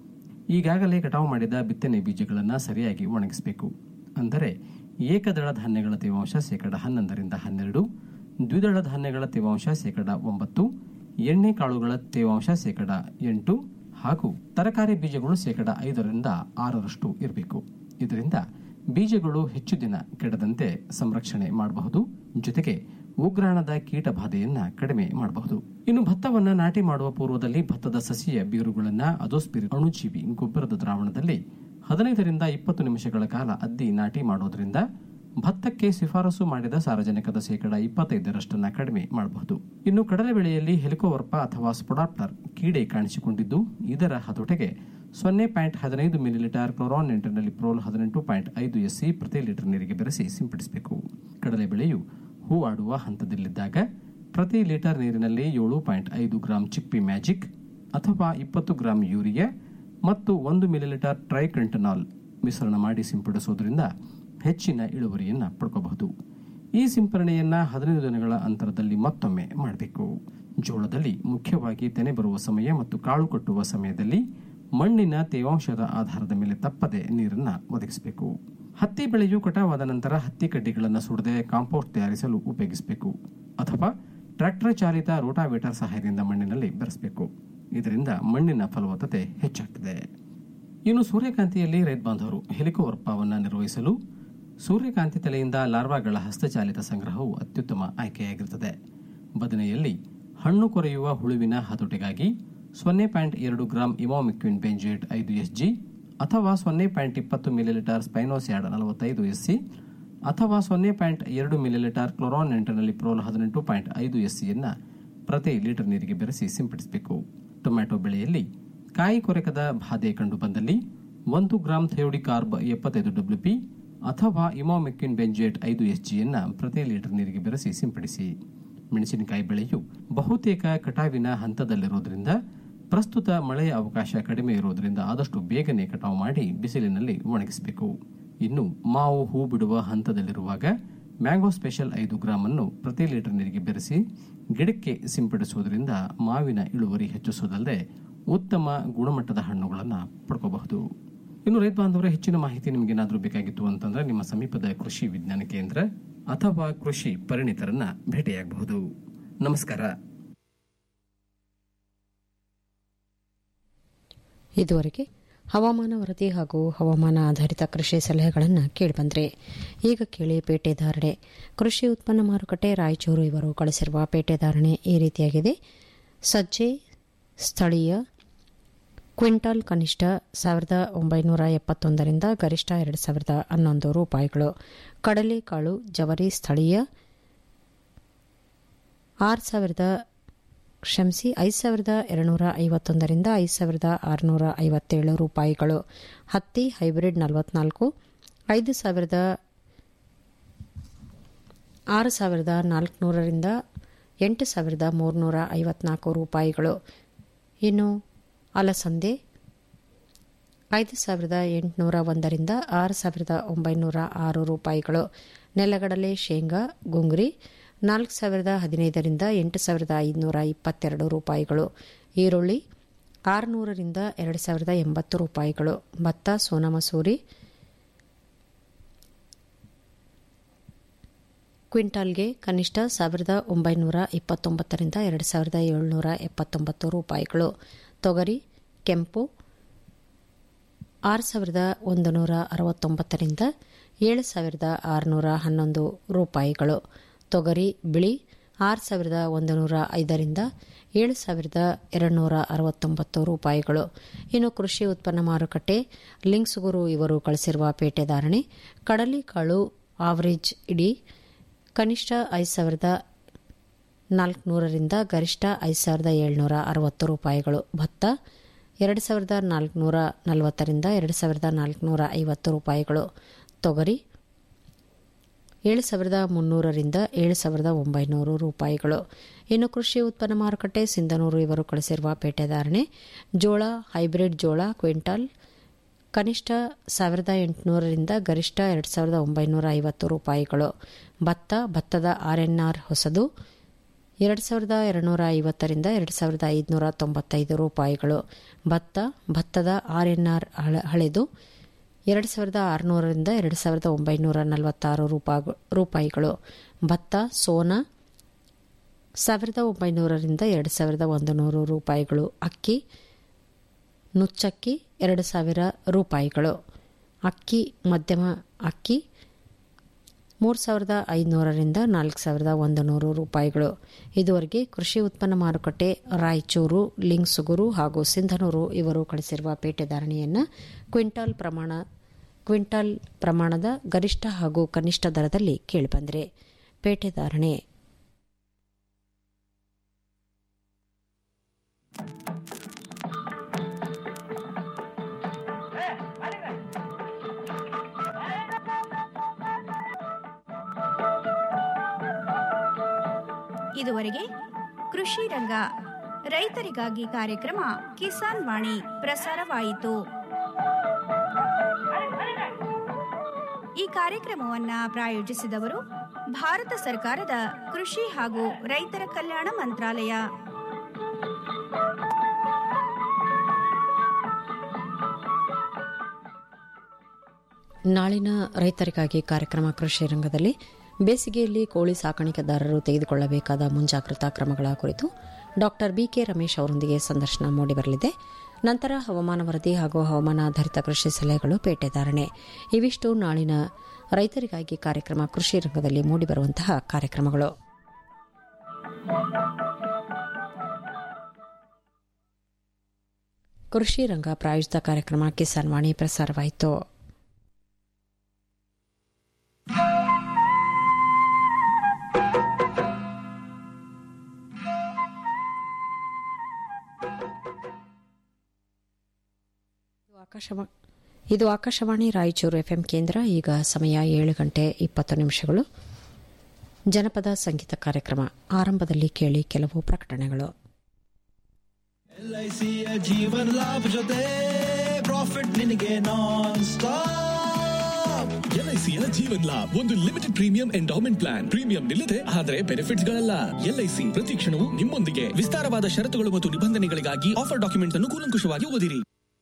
ಈಗಾಗಲೇ ಕಟಾವು ಮಾಡಿದ ಬಿತ್ತನೆ ಬೀಜಗಳನ್ನು ಸರಿಯಾಗಿ ಒಣಗಿಸಬೇಕು ಅಂದರೆ ಏಕದಳ ಧಾನ್ಯಗಳ ತೇವಾಂಶ ಶೇಕಡ ಹನ್ನೊಂದರಿಂದ ಹನ್ನೆರಡು ದ್ವಿದಳ ಧಾನ್ಯಗಳ ತೇವಾಂಶ ಶೇಕಡ ಒಂಬತ್ತು ಎಣ್ಣೆ ಕಾಳುಗಳ ತೇವಾಂಶ ಶೇಕಡ ಎಂಟು ಹಾಗೂ ತರಕಾರಿ ಬೀಜಗಳು ಶೇಕಡ ಐದರಿಂದ ಆರರಷ್ಟು ಇರಬೇಕು ಇದರಿಂದ ಬೀಜಗಳು ಹೆಚ್ಚು ದಿನ ಕೆಡದಂತೆ ಸಂರಕ್ಷಣೆ ಮಾಡಬಹುದು ಜೊತೆಗೆ ಉಗ್ರಾಣದ ಕೀಟ ಬಾಧೆಯನ್ನ ಕಡಿಮೆ ಮಾಡಬಹುದು ಇನ್ನು ಭತ್ತವನ್ನ ನಾಟಿ ಮಾಡುವ ಪೂರ್ವದಲ್ಲಿ ಭತ್ತದ ಸಸಿಯ ಬೇರುಗಳನ್ನ ಅದೋಸ್ಪಿರಿ ಅಣುಜೀವಿ ಗೊಬ್ಬರದ ದ್ರಾವಣದಲ್ಲಿ ಹದಿನೈದರಿಂದ ಇಪ್ಪತ್ತು ನಿಮಿಷಗಳ ಕಾಲ ಅದ್ದಿ ನಾಟಿ ಮಾಡೋದ್ರಿಂದ ಭತ್ತಕ್ಕೆ ಶಿಫಾರಸು ಮಾಡಿದ ಸಾರಜನಕದ ಶೇಕಡ ಇಪ್ಪತ್ತೈದರಷ್ಟನ್ನ ಕಡಿಮೆ ಮಾಡಬಹುದು ಇನ್ನು ಕಡಲೆ ಬೆಳೆಯಲ್ಲಿ ಹೆಲಿಕೋವರ್ಪ ಅಥವಾ ಸ್ಪೊಡಾಪ್ಟರ್ ಕೀಡೆ ಕಾಣಿಸಿಕೊಂಡಿದ್ದು ಇದರ ಹತೋಟೆಗೆ ಸೊನ್ನೆ ಪಾಯಿಂಟ್ ಹದಿನೈದು ಮಿಲಿಲೀಟರ್ ಕ್ಲೋರಾನ್ ನಿಂಟರ್ನಲ್ಲಿ ಪ್ರೋಲ್ ಹದಿನೆಂಟು ಪಾಯಿಂಟ್ ಐದು ಎಸ್ಸಿ ಪ್ರತಿ ಲೀಟರ್ ನೀರಿಗೆ ಬೆರೆಸಿ ಸಿಂಪಡಿಸಬೇಕು ಕಡಲೆ ಬೆಳೆಯು ಹೂವಾಡುವ ಹಂತದಲ್ಲಿದ್ದಾಗ ಪ್ರತಿ ಲೀಟರ್ ನೀರಿನಲ್ಲಿ ಏಳು ಪಾಯಿಂಟ್ ಐದು ಗ್ರಾಂ ಚಿಪ್ಪಿ ಮ್ಯಾಜಿಕ್ ಅಥವಾ ಇಪ್ಪತ್ತು ಗ್ರಾಂ ಯೂರಿಯಾ ಮತ್ತು ಒಂದು ಮಿಲಿಲೀಟರ್ ಟ್ರೈಕಂಟನಾಲ್ ಮಿಶ್ರಣ ಮಾಡಿ ಸಿಂಪಡಿಸುವುದರಿಂದ ಹೆಚ್ಚಿನ ಇಳುವರಿಯನ್ನ ಪಡ್ಕೋಬಹುದು ಈ ಸಿಂಪರಣೆಯನ್ನ ಹದಿನೈದು ದಿನಗಳ ಅಂತರದಲ್ಲಿ ಮತ್ತೊಮ್ಮೆ ಮಾಡಬೇಕು ಜೋಳದಲ್ಲಿ ಮುಖ್ಯವಾಗಿ ತೆನೆ ಬರುವ ಸಮಯ ಮತ್ತು ಕಾಳು ಕಟ್ಟುವ ಸಮಯದಲ್ಲಿ ಮಣ್ಣಿನ ತೇವಾಂಶದ ಆಧಾರದ ಮೇಲೆ ತಪ್ಪದೆ ನೀರನ್ನ ಒದಗಿಸಬೇಕು ಹತ್ತಿ ಬೆಳೆಯು ಕಟಾವಾದ ನಂತರ ಹತ್ತಿ ಕಡ್ಡಿಗಳನ್ನು ಸುಡದೆ ಕಾಂಪೋಸ್ಟ್ ತಯಾರಿಸಲು ಉಪಯೋಗಿಸಬೇಕು ಅಥವಾ ಟ್ರ್ಯಾಕ್ಟರ್ ಚಾಲಿತ ರೋಟಾವೇಟರ್ ಸಹಾಯದಿಂದ ಮಣ್ಣಿನಲ್ಲಿ ಬೆರೆಸಬೇಕು ಇದರಿಂದ ಮಣ್ಣಿನ ಫಲವತ್ತತೆ ಹೆಚ್ಚಾಗ್ತದೆ ಇನ್ನು ಸೂರ್ಯಕಾಂತಿಯಲ್ಲಿ ರೈತ ಬಾಂಧವರು ಹೆಲಿಕೋವರ್ಪವನ್ನು ನಿರ್ವಹಿಸಲು ಸೂರ್ಯಕಾಂತಿ ತಲೆಯಿಂದ ಲಾರ್ವಾಗಳ ಹಸ್ತಚಾಲಿತ ಸಂಗ್ರಹವು ಅತ್ಯುತ್ತಮ ಆಯ್ಕೆಯಾಗಿರುತ್ತದೆ ಬದನೆಯಲ್ಲಿ ಹಣ್ಣು ಕೊರೆಯುವ ಹುಳುವಿನ ಹತೋಟಿಗಾಗಿ ಸೊನ್ನೆ ಪಾಯಿಂಟ್ ಎರಡು ಗ್ರಾಂ ಇಮಾಮಿಕ್ವಿನ್ ಬೆಂಜೇಟ್ ಐದು ಎಸ್ಜಿ ಅಥವಾ ಸೊನ್ನೆ ಪಾಯಿಂಟ್ ಇಪ್ಪತ್ತು ಮಿಲಿಲೀಟರ್ ಸ್ಪೈನೋಸ್ಯಾಡ್ ನಲವತ್ತೈದು ಎಸ್ಸಿ ಅಥವಾ ಸೊನ್ನೆ ಪಾಯಿಂಟ್ ಎರಡು ಮಿಲಿಲೀಟರ್ ಕ್ಲೋರಾನ್ ನೆಂಟನಲ್ಲಿ ಪ್ರೋಲ್ ಹದಿನೆಂಟು ಪಾಯಿಂಟ್ ಐದು ಎಸ್ಸಿಯನ್ನು ಪ್ರತಿ ಲೀಟರ್ ನೀರಿಗೆ ಬೆರೆಸಿ ಸಿಂಪಡಿಸಬೇಕು ಟೊಮ್ಯಾಟೊ ಬೆಳೆಯಲ್ಲಿ ಕಾಯಿ ಕೊರೆಕದ ಬಾಧೆ ಕಂಡು ಬಂದಲ್ಲಿ ಒಂದು ಗ್ರಾಂ ಥೆಯೋಡಿಕಾರ್ಬ್ ಎಪ್ಪತ್ತೈದು ಡಬ್ಲ್ಯೂಪಿ ಅಥವಾ ಇಮಾಮಿಕ್ವಿನ್ ಬೆಂಜೇಟ್ ಐದು ಎಸ್ಜಿಯನ್ನು ಪ್ರತಿ ಲೀಟರ್ ನೀರಿಗೆ ಬೆರೆಸಿ ಸಿಂಪಡಿಸಿ ಮೆಣಸಿನಕಾಯಿ ಬೆಳೆಯು ಬಹುತೇಕ ಕಟಾವಿನ ಹಂತದಲ್ಲಿರುವುದರಿಂದ ಪ್ರಸ್ತುತ ಮಳೆಯ ಅವಕಾಶ ಕಡಿಮೆ ಇರುವುದರಿಂದ ಆದಷ್ಟು ಬೇಗನೆ ಕಟಾವು ಮಾಡಿ ಬಿಸಿಲಿನಲ್ಲಿ ಒಣಗಿಸಬೇಕು ಇನ್ನು ಮಾವು ಹೂ ಬಿಡುವ ಹಂತದಲ್ಲಿರುವಾಗ ಮ್ಯಾಂಗೋ ಸ್ಪೆಷಲ್ ಐದು ಗ್ರಾಂ ಅನ್ನು ಪ್ರತಿ ಲೀಟರ್ ನೀರಿಗೆ ಬೆರೆಸಿ ಗಿಡಕ್ಕೆ ಸಿಂಪಡಿಸುವುದರಿಂದ ಮಾವಿನ ಇಳುವರಿ ಹೆಚ್ಚಿಸುವುದಲ್ಲದೆ ಉತ್ತಮ ಗುಣಮಟ್ಟದ ಹಣ್ಣುಗಳನ್ನು ಪಡ್ಕೋಬಹುದು ಇನ್ನು ರೈತ ಬಾಂಧವರ ಹೆಚ್ಚಿನ ಮಾಹಿತಿ ನಿಮ್ಗೆ ಏನಾದರೂ ಬೇಕಾಗಿತ್ತು ಅಂತಂದ್ರೆ ನಿಮ್ಮ ಸಮೀಪದ ಕೃಷಿ ವಿಜ್ಞಾನ ಕೇಂದ್ರ ಅಥವಾ ಕೃಷಿ ಪರಿಣಿತರನ್ನ ಭೇಟಿಯಾಗಬಹುದು ನಮಸ್ಕಾರ ಇದುವರೆಗೆ ಹವಾಮಾನ ವರದಿ ಹಾಗೂ ಹವಾಮಾನ ಆಧಾರಿತ ಕೃಷಿ ಸಲಹೆಗಳನ್ನು ಕೇಳಿಬಂದ್ರೆ ಈಗ ಕೇಳಿ ಪೇಟೆ ಧಾರಣೆ ಕೃಷಿ ಉತ್ಪನ್ನ ಮಾರುಕಟ್ಟೆ ರಾಯಚೂರು ಇವರು ಕಳಿಸಿರುವ ಪೇಟೆ ಧಾರಣೆ ಈ ರೀತಿಯಾಗಿದೆ ಸಜ್ಜೆ ಸ್ಥಳೀಯ ಕ್ವಿಂಟಾಲ್ ಕನಿಷ್ಠ ಸಾವಿರದ ಒಂಬೈನೂರ ಎಪ್ಪತ್ತೊಂದರಿಂದ ಗರಿಷ್ಠ ಎರಡು ಸಾವಿರದ ಹನ್ನೊಂದು ರೂಪಾಯಿಗಳು ಕಡಲೆಕಾಳು ಜವರಿ ಸ್ಥಳೀಯ ಆರು ಸಾವಿರದ ಕ್ಷಮಿಸಿ ಐದು ಸಾವಿರದ ಎರಡುನೂರ ಐವತ್ತೊಂದರಿಂದ ಐದು ಸಾವಿರದ ಆರುನೂರ ಐವತ್ತೇಳು ರೂಪಾಯಿಗಳು ಹತ್ತಿ ಹೈಬ್ರಿಡ್ ನಲವತ್ನಾಲ್ಕು ಐದು ಸಾವಿರದ ಆರು ಸಾವಿರದ ನಾಲ್ಕುನೂರರಿಂದ ಎಂಟು ಸಾವಿರದ ಮೂರುನೂರ ಐವತ್ನಾಲ್ಕು ರೂಪಾಯಿಗಳು ಇನ್ನು ಅಲಸಂದೆ ಐದು ಸಾವಿರದ ಎಂಟುನೂರ ಒಂದರಿಂದ ಆರು ಸಾವಿರದ ಒಂಬೈನೂರ ಆರು ರೂಪಾಯಿಗಳು ನೆಲಗಡಲೆ ಶೇಂಗಾ ಗುಂಗ್ರಿ ನಾಲ್ಕು ಸಾವಿರದ ಹದಿನೈದರಿಂದ ಎಂಟು ಸಾವಿರದ ಐದುನೂರ ಇಪ್ಪತ್ತೆರಡು ರೂಪಾಯಿಗಳು ಈರುಳ್ಳಿ ಆರುನೂರರಿಂದ ಎರಡು ಸಾವಿರದ ಎಂಬತ್ತು ರೂಪಾಯಿಗಳು ಭತ್ತ ಸೋನಾ ಮಸೂರಿ ಕ್ವಿಂಟಾಲ್ಗೆ ಕನಿಷ್ಠ ಸಾವಿರದ ಒಂಬೈನೂರ ಇಪ್ಪತ್ತೊಂಬತ್ತರಿಂದ ಎರಡು ಸಾವಿರದ ಏಳುನೂರ ಎಪ್ಪತ್ತೊಂಬತ್ತು ರೂಪಾಯಿಗಳು ತೊಗರಿ ಕೆಂಪು ಆರು ಸಾವಿರದ ಒಂದು ನೂರ ಅರವತ್ತೊಂಬತ್ತರಿಂದ ಏಳು ಸಾವಿರದ ಆರುನೂರ ಹನ್ನೊಂದು ರೂಪಾಯಿಗಳು ತೊಗರಿ ಬಿಳಿ ಆರು ಸಾವಿರದ ಒಂದು ನೂರ ಐದರಿಂದ ಏಳು ಸಾವಿರದ ಎರಡುನೂರ ಅರವತ್ತೊಂಬತ್ತು ರೂಪಾಯಿಗಳು ಇನ್ನು ಕೃಷಿ ಉತ್ಪನ್ನ ಮಾರುಕಟ್ಟೆ ಲಿಂಕ್ಸುಗುರು ಇವರು ಕಳಿಸಿರುವ ಪೇಟೆ ಧಾರಣೆ ಕಡಲೆಕಾಳು ಆವರೇಜ್ ಇಡೀ ಕನಿಷ್ಠ ಐದು ಸಾವಿರದ ನಾಲ್ಕುನೂರರಿಂದ ಗರಿಷ್ಠ ಐದು ಸಾವಿರದ ಏಳುನೂರ ಅರವತ್ತು ರೂಪಾಯಿಗಳು ಭತ್ತ ಎರಡು ಸಾವಿರದ ನಾಲ್ಕುನೂರ ನಲವತ್ತರಿಂದ ಎರಡು ಸಾವಿರದ ನಾಲ್ಕುನೂರ ಐವತ್ತು ರೂಪಾಯಿಗಳು ತೊಗರಿ ಏಳು ಸಾವಿರದ ಮುನ್ನೂರರಿಂದ ಏಳು ಸಾವಿರದ ಒಂಬೈನೂರು ರೂಪಾಯಿಗಳು ಇನ್ನು ಕೃಷಿ ಉತ್ಪನ್ನ ಮಾರುಕಟ್ಟೆ ಸಿಂಧನೂರು ಇವರು ಕಳಿಸಿರುವ ಪೇಟೆ ಧಾರಣೆ ಜೋಳ ಹೈಬ್ರಿಡ್ ಜೋಳ ಕ್ವಿಂಟಾಲ್ ಕನಿಷ್ಠ ಸಾವಿರದ ಎಂಟುನೂರರಿಂದ ಗರಿಷ್ಠ ಎರಡು ಸಾವಿರದ ಒಂಬೈನೂರ ಐವತ್ತು ರೂಪಾಯಿಗಳು ಭತ್ತ ಭತ್ತದ ಆರ್ಎನ್ಆರ್ ಹೊಸದು ಎರಡು ಸಾವಿರದ ಎರಡುನೂರ ಐವತ್ತರಿಂದ ಎರಡು ಸಾವಿರದ ಐದುನೂರ ತೊಂಬತ್ತೈದು ರೂಪಾಯಿಗಳು ಭತ್ತ ಭತ್ತದ ಆರ್ಎನ್ಆರ್ ಹಳೆದು ಎರಡು ಸಾವಿರದ ಆರುನೂರರಿಂದ ಎರಡು ಸಾವಿರದ ಒಂಬೈನೂರ ನಲವತ್ತಾರು ರೂಪಾಯಿಗಳು ಭತ್ತ ಸೋನಾ ಸಾವಿರದ ಒಂಬೈನೂರರಿಂದ ಎರಡು ಸಾವಿರದ ಒಂದು ನೂರು ರೂಪಾಯಿಗಳು ಅಕ್ಕಿ ನುಚ್ಚಕ್ಕಿ ಎರಡು ಸಾವಿರ ರೂಪಾಯಿಗಳು ಅಕ್ಕಿ ಮಧ್ಯಮ ಅಕ್ಕಿ ಮೂರು ಸಾವಿರದ ಐದುನೂರರಿಂದ ನಾಲ್ಕು ಸಾವಿರದ ಒಂದು ನೂರು ರೂಪಾಯಿಗಳು ಇದುವರೆಗೆ ಕೃಷಿ ಉತ್ಪನ್ನ ಮಾರುಕಟ್ಟೆ ರಾಯಚೂರು ಲಿಂಗ್ಸುಗುರು ಹಾಗೂ ಸಿಂಧನೂರು ಇವರು ಕಳಿಸಿರುವ ಪೇಟೆ ಧಾರಣೆಯನ್ನು ಕ್ವಿಂಟಾಲ್ ಪ್ರಮಾಣ ಕ್ವಿಂಟಾಲ್ ಪ್ರಮಾಣದ ಗರಿಷ್ಠ ಹಾಗೂ ಕನಿಷ್ಠ ದರದಲ್ಲಿ ಕೇಳಿಬಂದರೆ ಪೇಟೆ ಧಾರಣೆ ಇದುವರೆಗೆ ಕೃಷಿ ರಂಗ ರೈತರಿಗಾಗಿ ಕಾರ್ಯಕ್ರಮ ಕಿಸಾನ್ ವಾಣಿ ಪ್ರಸಾರವಾಯಿತು ಈ ಕಾರ್ಯಕ್ರಮವನ್ನ ಪ್ರಾಯೋಜಿಸಿದವರು ಭಾರತ ಸರ್ಕಾರದ ಕೃಷಿ ಹಾಗೂ ರೈತರ ಕಲ್ಯಾಣ ಮಂತ್ರಾಲಯ ನಾಳಿನ ರೈತರಿಗಾಗಿ ಕಾರ್ಯಕ್ರಮ ಕೃಷಿ ರಂಗದಲ್ಲಿ ಬೇಸಿಗೆಯಲ್ಲಿ ಕೋಳಿ ಸಾಕಾಣಿಕೆದಾರರು ತೆಗೆದುಕೊಳ್ಳಬೇಕಾದ ಮುಂಜಾಗ್ರತಾ ಕ್ರಮಗಳ ಕುರಿತು ಡಾಕ್ಟರ್ ಬಿಕೆ ರಮೇಶ್ ಅವರೊಂದಿಗೆ ಸಂದರ್ಶನ ಮೂಡಿಬರಲಿದೆ ನಂತರ ಹವಾಮಾನ ವರದಿ ಹಾಗೂ ಹವಾಮಾನ ಆಧಾರಿತ ಕೃಷಿ ಸಲಹೆಗಳು ಪೇಟೆ ಧಾರಣೆ ಇವಿಷ್ಟು ನಾಳಿನ ರೈತರಿಗಾಗಿ ಕಾರ್ಯಕ್ರಮ ಕೃಷಿ ರಂಗದಲ್ಲಿ ಮೂಡಿಬರುವಂತಹ ಕಾರ್ಯಕ್ರಮಗಳು ಕೃಷಿ ರಂಗ ಪ್ರಾಯೋಜಿತ ಕಾರ್ಯಕ್ರಮ ಕಿಸಾನ್ ವಾಣಿ ಪ್ರಸಾರವಾಯಿತು ಇದು ಆಕಾಶವಾಣಿ ರಾಯಚೂರು ಎಫ್ಎಂ ಕೇಂದ್ರ ಈಗ ಸಮಯ ಏಳು ಗಂಟೆ ಇಪ್ಪತ್ತು ನಿಮಿಷಗಳು ಜನಪದ ಸಂಗೀತ ಕಾರ್ಯಕ್ರಮ ಆರಂಭದಲ್ಲಿ ಕೇಳಿ ಕೆಲವು ಪ್ರಕಟಣೆಗಳು ಎಲ್ಐಸಿಯ ಜೀವನ ಲಾಭ ಜೊತೆ ಪ್ರಾಫಿಟ್ ನಿನಗೆ ನಾನ್ ಸ್ಟಾಪ್ ಎಲ್ಐಸಿಯ ಜೀವನ್ ಲಾಭ್ ಒಂದು limited premium endowment plan premium ನಿಲ್ಲದೆ ಆದರೆ ಬೆನಿಫಿಟ್ಸ್ ಗಳಲ್ಲ ಎಲ್ಐಸಿ ಪ್ರತಿ ಕ್ಷಣವೂ ನಿಮ್ಮೊಂದಿಗೆ ವಿಸ್ತಾರವಾದ ಷರತ್ತುಗಳು ಮತ್ತು ನಿಬಂಧನೆಗಳಿಗಾಗಿ ಆಫರ್ ಡಾಕ್ಯುಮೆಂಟ್ ಅನ್ನು ಕೂಲಂಕುಷವಾಗಿ ಓದಿರಿ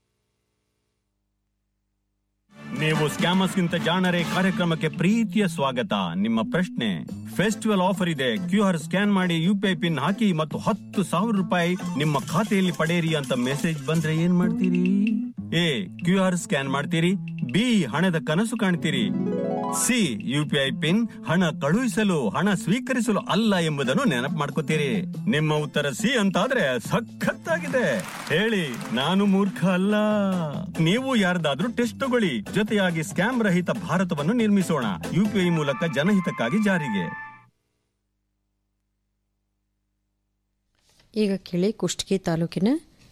ನೀವು ಸ್ಕ್ಯಾಮರ್ಸ್ ಗಿಂತ ಜಾಣರೆ ಕಾರ್ಯಕ್ರಮಕ್ಕೆ ಪ್ರೀತಿಯ ಸ್ವಾಗತ ನಿಮ್ಮ ಪ್ರಶ್ನೆ ಫೆಸ್ಟಿವಲ್ ಆಫರ್ ಇದೆ ಕ್ಯೂ ಆರ್ ಸ್ಕ್ಯಾನ್ ಮಾಡಿ ಯುಪಿಐ ಪಿನ್ ಹಾಕಿ ಮತ್ತು ಹತ್ತು ಸಾವಿರ ರೂಪಾಯಿ ನಿಮ್ಮ ಖಾತೆಯಲ್ಲಿ ಪಡೆಯಿರಿ ಅಂತ ಮೆಸೇಜ್ ಬಂದ್ರೆ ಏನ್ ಮಾಡ್ತೀರಿ ಎ ಕ್ಯೂ ಆರ್ ಸ್ಕ್ಯಾನ್ ಮಾಡ್ತೀರಿ ಬಿ ಹಣದ ಕನಸು ಕಾಣ್ತೀರಿ ಸಿ ಯುಪಿಐ ಪಿನ್ ಹಣ ಕಳುಹಿಸಲು ಹಣ ಸ್ವೀಕರಿಸಲು ಅಲ್ಲ ಎಂಬುದನ್ನು ನೆನಪು ಮಾಡ್ಕೋತೀರಿ ನಿಮ್ಮ ಉತ್ತರ ಸಿ ಅಂತಾದ್ರೆ ಸಖತ್ತಾಗಿದೆ ಹೇಳಿ ನಾನು ಮೂರ್ಖ ಅಲ್ಲ ನೀವು ಯಾರ್ದಾದ್ರೂ ಟೆಸ್ಟ್ ತಗೊಳ್ಳಿ ಜೊತೆಯಾಗಿ ಸ್ಕ್ಯಾಮ್ ರಹಿತ ಭಾರತವನ್ನು ನಿರ್ಮಿಸೋಣ ಯುಪಿಐ ಮೂಲಕ ಜನಹಿತಕ್ಕಾಗಿ ಜಾರಿಗೆ ಈಗ ಕೇಳಿ ಕುಷ್ಟಗಿ ತಾಲೂಕಿನ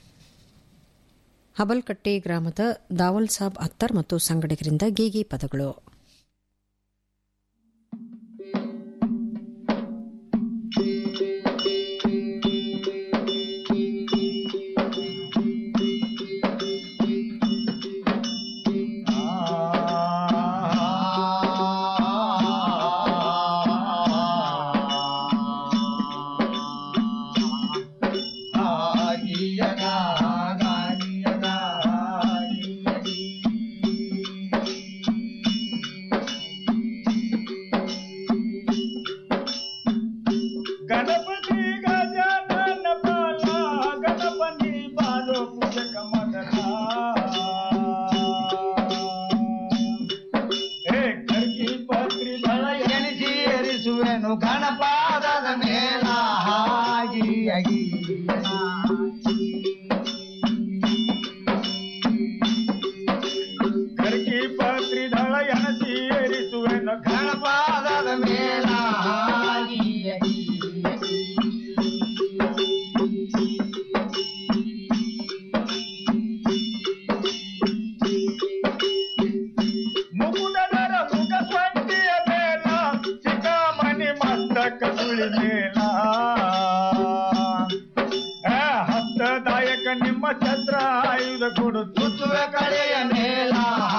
ಹಬಲ್ಕಟ್ಟಿ ಗ್ರಾಮದ ದಾವಲ್ ಸಾಬ್ ಅತ್ತರ್ ಮತ್ತು ಸಂಗಡಿಗರಿಂದ ಗೀಗಿ ಪದಗಳು ಕರ್ಕಿ ಪತ್ರಿ ದಳ ಎಣಸಿ ಏರಿಸುವೆನು ಗಣಪಾದದ ಮೇಲ ಮುಗುದರ ಮುಖ ಸ್ವಂತಿಯ ಮೇಲ ಚಿಕ್ಕಮಣಿ ಮಸ್ತಕ ಸುಳಿ ಮೇಲ ಆ, ಹಸ್ತದಾಯಕ ನಿಮ್ಮ ಛತ್ರ ಆಯುಧ ಕೊಡು ತುತ್ತುವ ಕಡೆಯ ಮೇಲ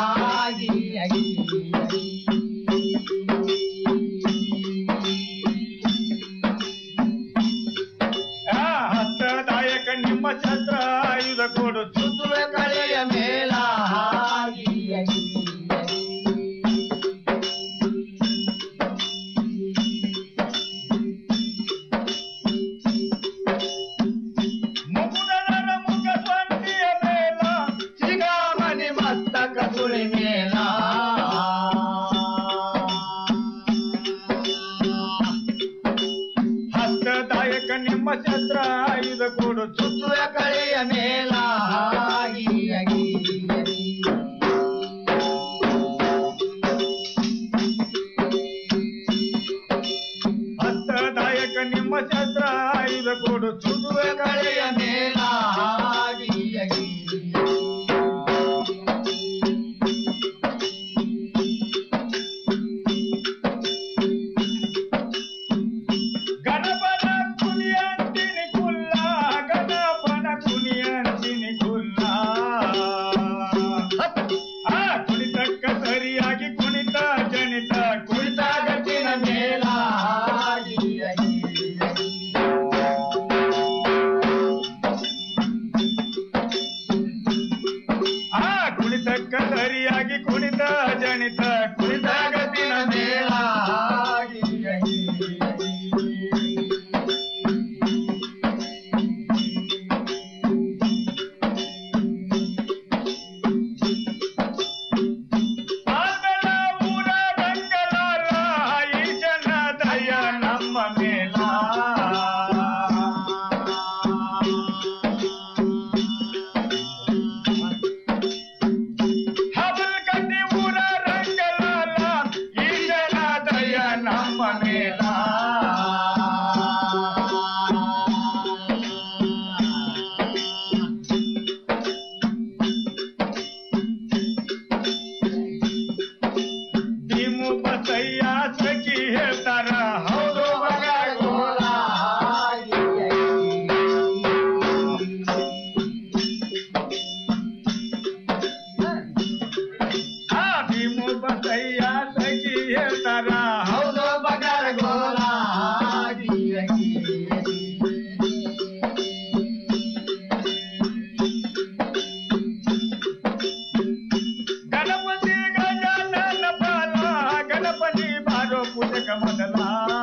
ಆ, ಹಸ್ತದಾಯಕ ನಿಮ್ಮ ಛತ್ರ ಆಯುಧ ಕೊಡು ತುತ್ತುವ ಕಡೆಯ ಮೇಲ ಮುಗುದರ ಮುಖ ಸ್ವಂತಿಯ ಮೇಲ ಚಿಗಾಮಣಿ ಮಸ್ತಕ ಸುಳಿ ಮೇಲ ಹಸ್ತದಾಯಕ ನಿಮ್ಮ ಛತ್ರ ಆಯುಧ ಕೊಡು ತುತ್ತುವ ಕಳೆಯ ಮೇಲ ಹಸ್ತದಾಯಕ ನಿಮ್ಮ ಛತ್ರ ಆಯುಧ ಕೊಡು ತುತ್ತುವ ಕಳೆಯ ಮೇಲ ಗಣಪನ ಕುನಿಯಂತಿನಿ ಕುಲ್ಲ ಗಣಪನ ಕುನಿಯಂತಿನಿ ಕುಲ್ಲ ಆ ಕುಣಿತಕ್ಕ ಸರಿಯಾಗಿ ಕುಣಿತ ಜನಿತ ಕುಣಿತ ಗಟ್ಟಿನ ಮೇಲ ಆ ಕುಣಿತಕ್ಕ ಸರಿಯಾಗಿ ಕುಣಿತ ಜನಿತ ಕುಣಿತ ಗಟ್ಟಿನ ಮೇಲ ಆಲ್ಮೆಲ ಊರ ರಂಗಲಾಲ ಈಶನ ದಯ ನಮ್ಮ ಮೇಲ ಹಬಲ್ ಕಟ್ಟಿ ಊರ ರಂಗಲಾಲ ಈಶನ ದಯ ನಮ್ಮ ಮೇಲ ಭೀಮು ಬಸಯ್ಯ ಸಖಿ ಹೇಳ್ತಾರ ಹೌದು ಮಗ ಗೋಲ ಆ ಭೀಮು ಬಸಯ್ಯ ಸಖಿ ಹೇಳ್ತಾರ ಹೌದು ಮಗ ಗೋಲ ಗಣಪತಿ ಗಜಾನನ ಬಾಲ ಗಣಪತಿ ಬಾರೋ ಪೂಜಕ ಮೊದಲ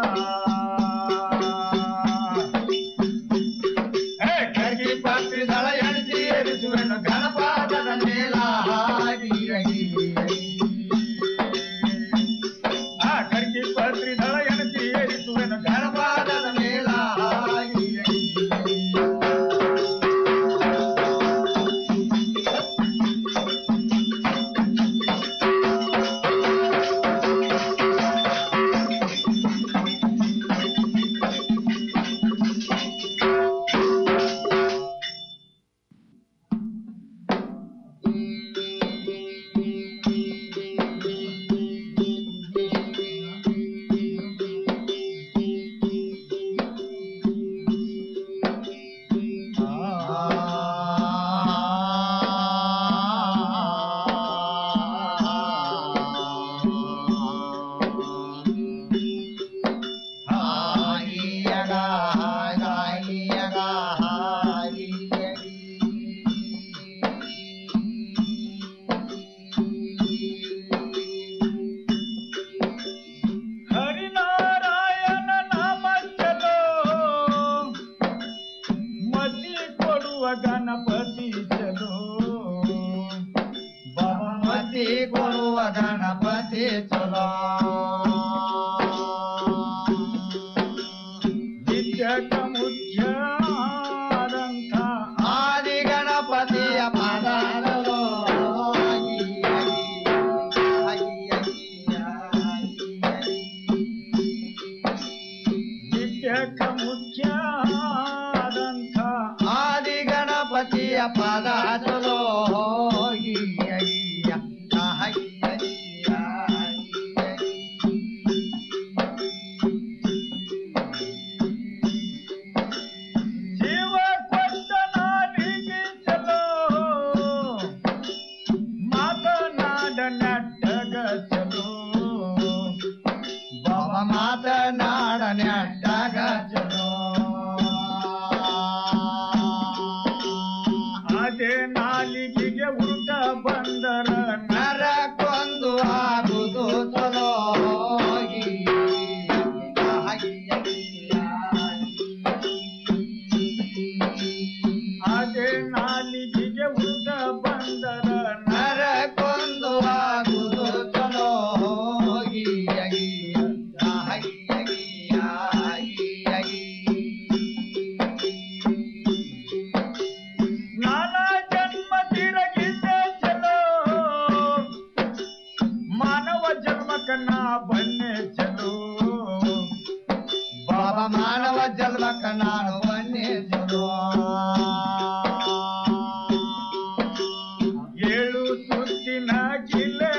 ಏ, ಕರ್ಗಿ ಪಾತ್ರಿ ದಳ ಎಣಿಸಿ ಏರಿಸುವೆನು ಗಣಪಾದದ ಮೇಲ ಆ ಕರ್ಗಿ ಪಾತ್ರಿ ದಳ ಎಣಿಸಿ ಏರಿಸುವೆನು ಗಣಪಾದದ ಮೇಲ ಹರಿನಾರಾಯಣ ನಾಮ ಚಲೋ ಮತಿ ಕೊಡುವ ಗಣಪತಿ ಚಲೋ ಮತಿ ಕೊಡುವ ಗಣಪತಿ ಚಲೋ ವಿದ್ಯಕ ಮುಖ್ಯ ತಾಯಿಯ ಪಾದ ಚಲೋ ಅಯ್ಯ ಅಯ್ಯ ಅಯ್ಯ ಅಯ್ಯ ಜೀವ ಕೊಟ್ಟ ನಾಡಿಗೆ ಚಲೋ ಮಾತನಾಡ ನಟ್ಟಗ ಚಲೋ ಬಾಬ ಮಾತನಾಡ ನೆಟ್ಟಾಗ ಚಲೋ ಅದೇ ನಾಲಿಗೆಗೆ ಉಲ್ಟ ಬಂದರ ನರಕೊಂದು ಆಗುದು ಚಲೋ ಅದೇ ನಾಲಿಗೆಗೆ ಉಲ್ಟ ಬಂದರ ನರಕೊಂದು ಆಗುದು ಚಲೋ ನಾನಾ ಜನ್ಮ ತಿರಗಿದ್ದೆ ಚಲೋ ಮಾನವ ಜನ್ಮಕ್ಕ ನಾ ಬನ್ನೆ ಚಲೋ ಬಾಬಾ ಮಾನವ ಜನ್ಮಕ್ಕ ನಾನು ಬನ್ನಿ ಚಲೋ ಏಳು ಸುತ್ತಿನ ಗಿಲೆ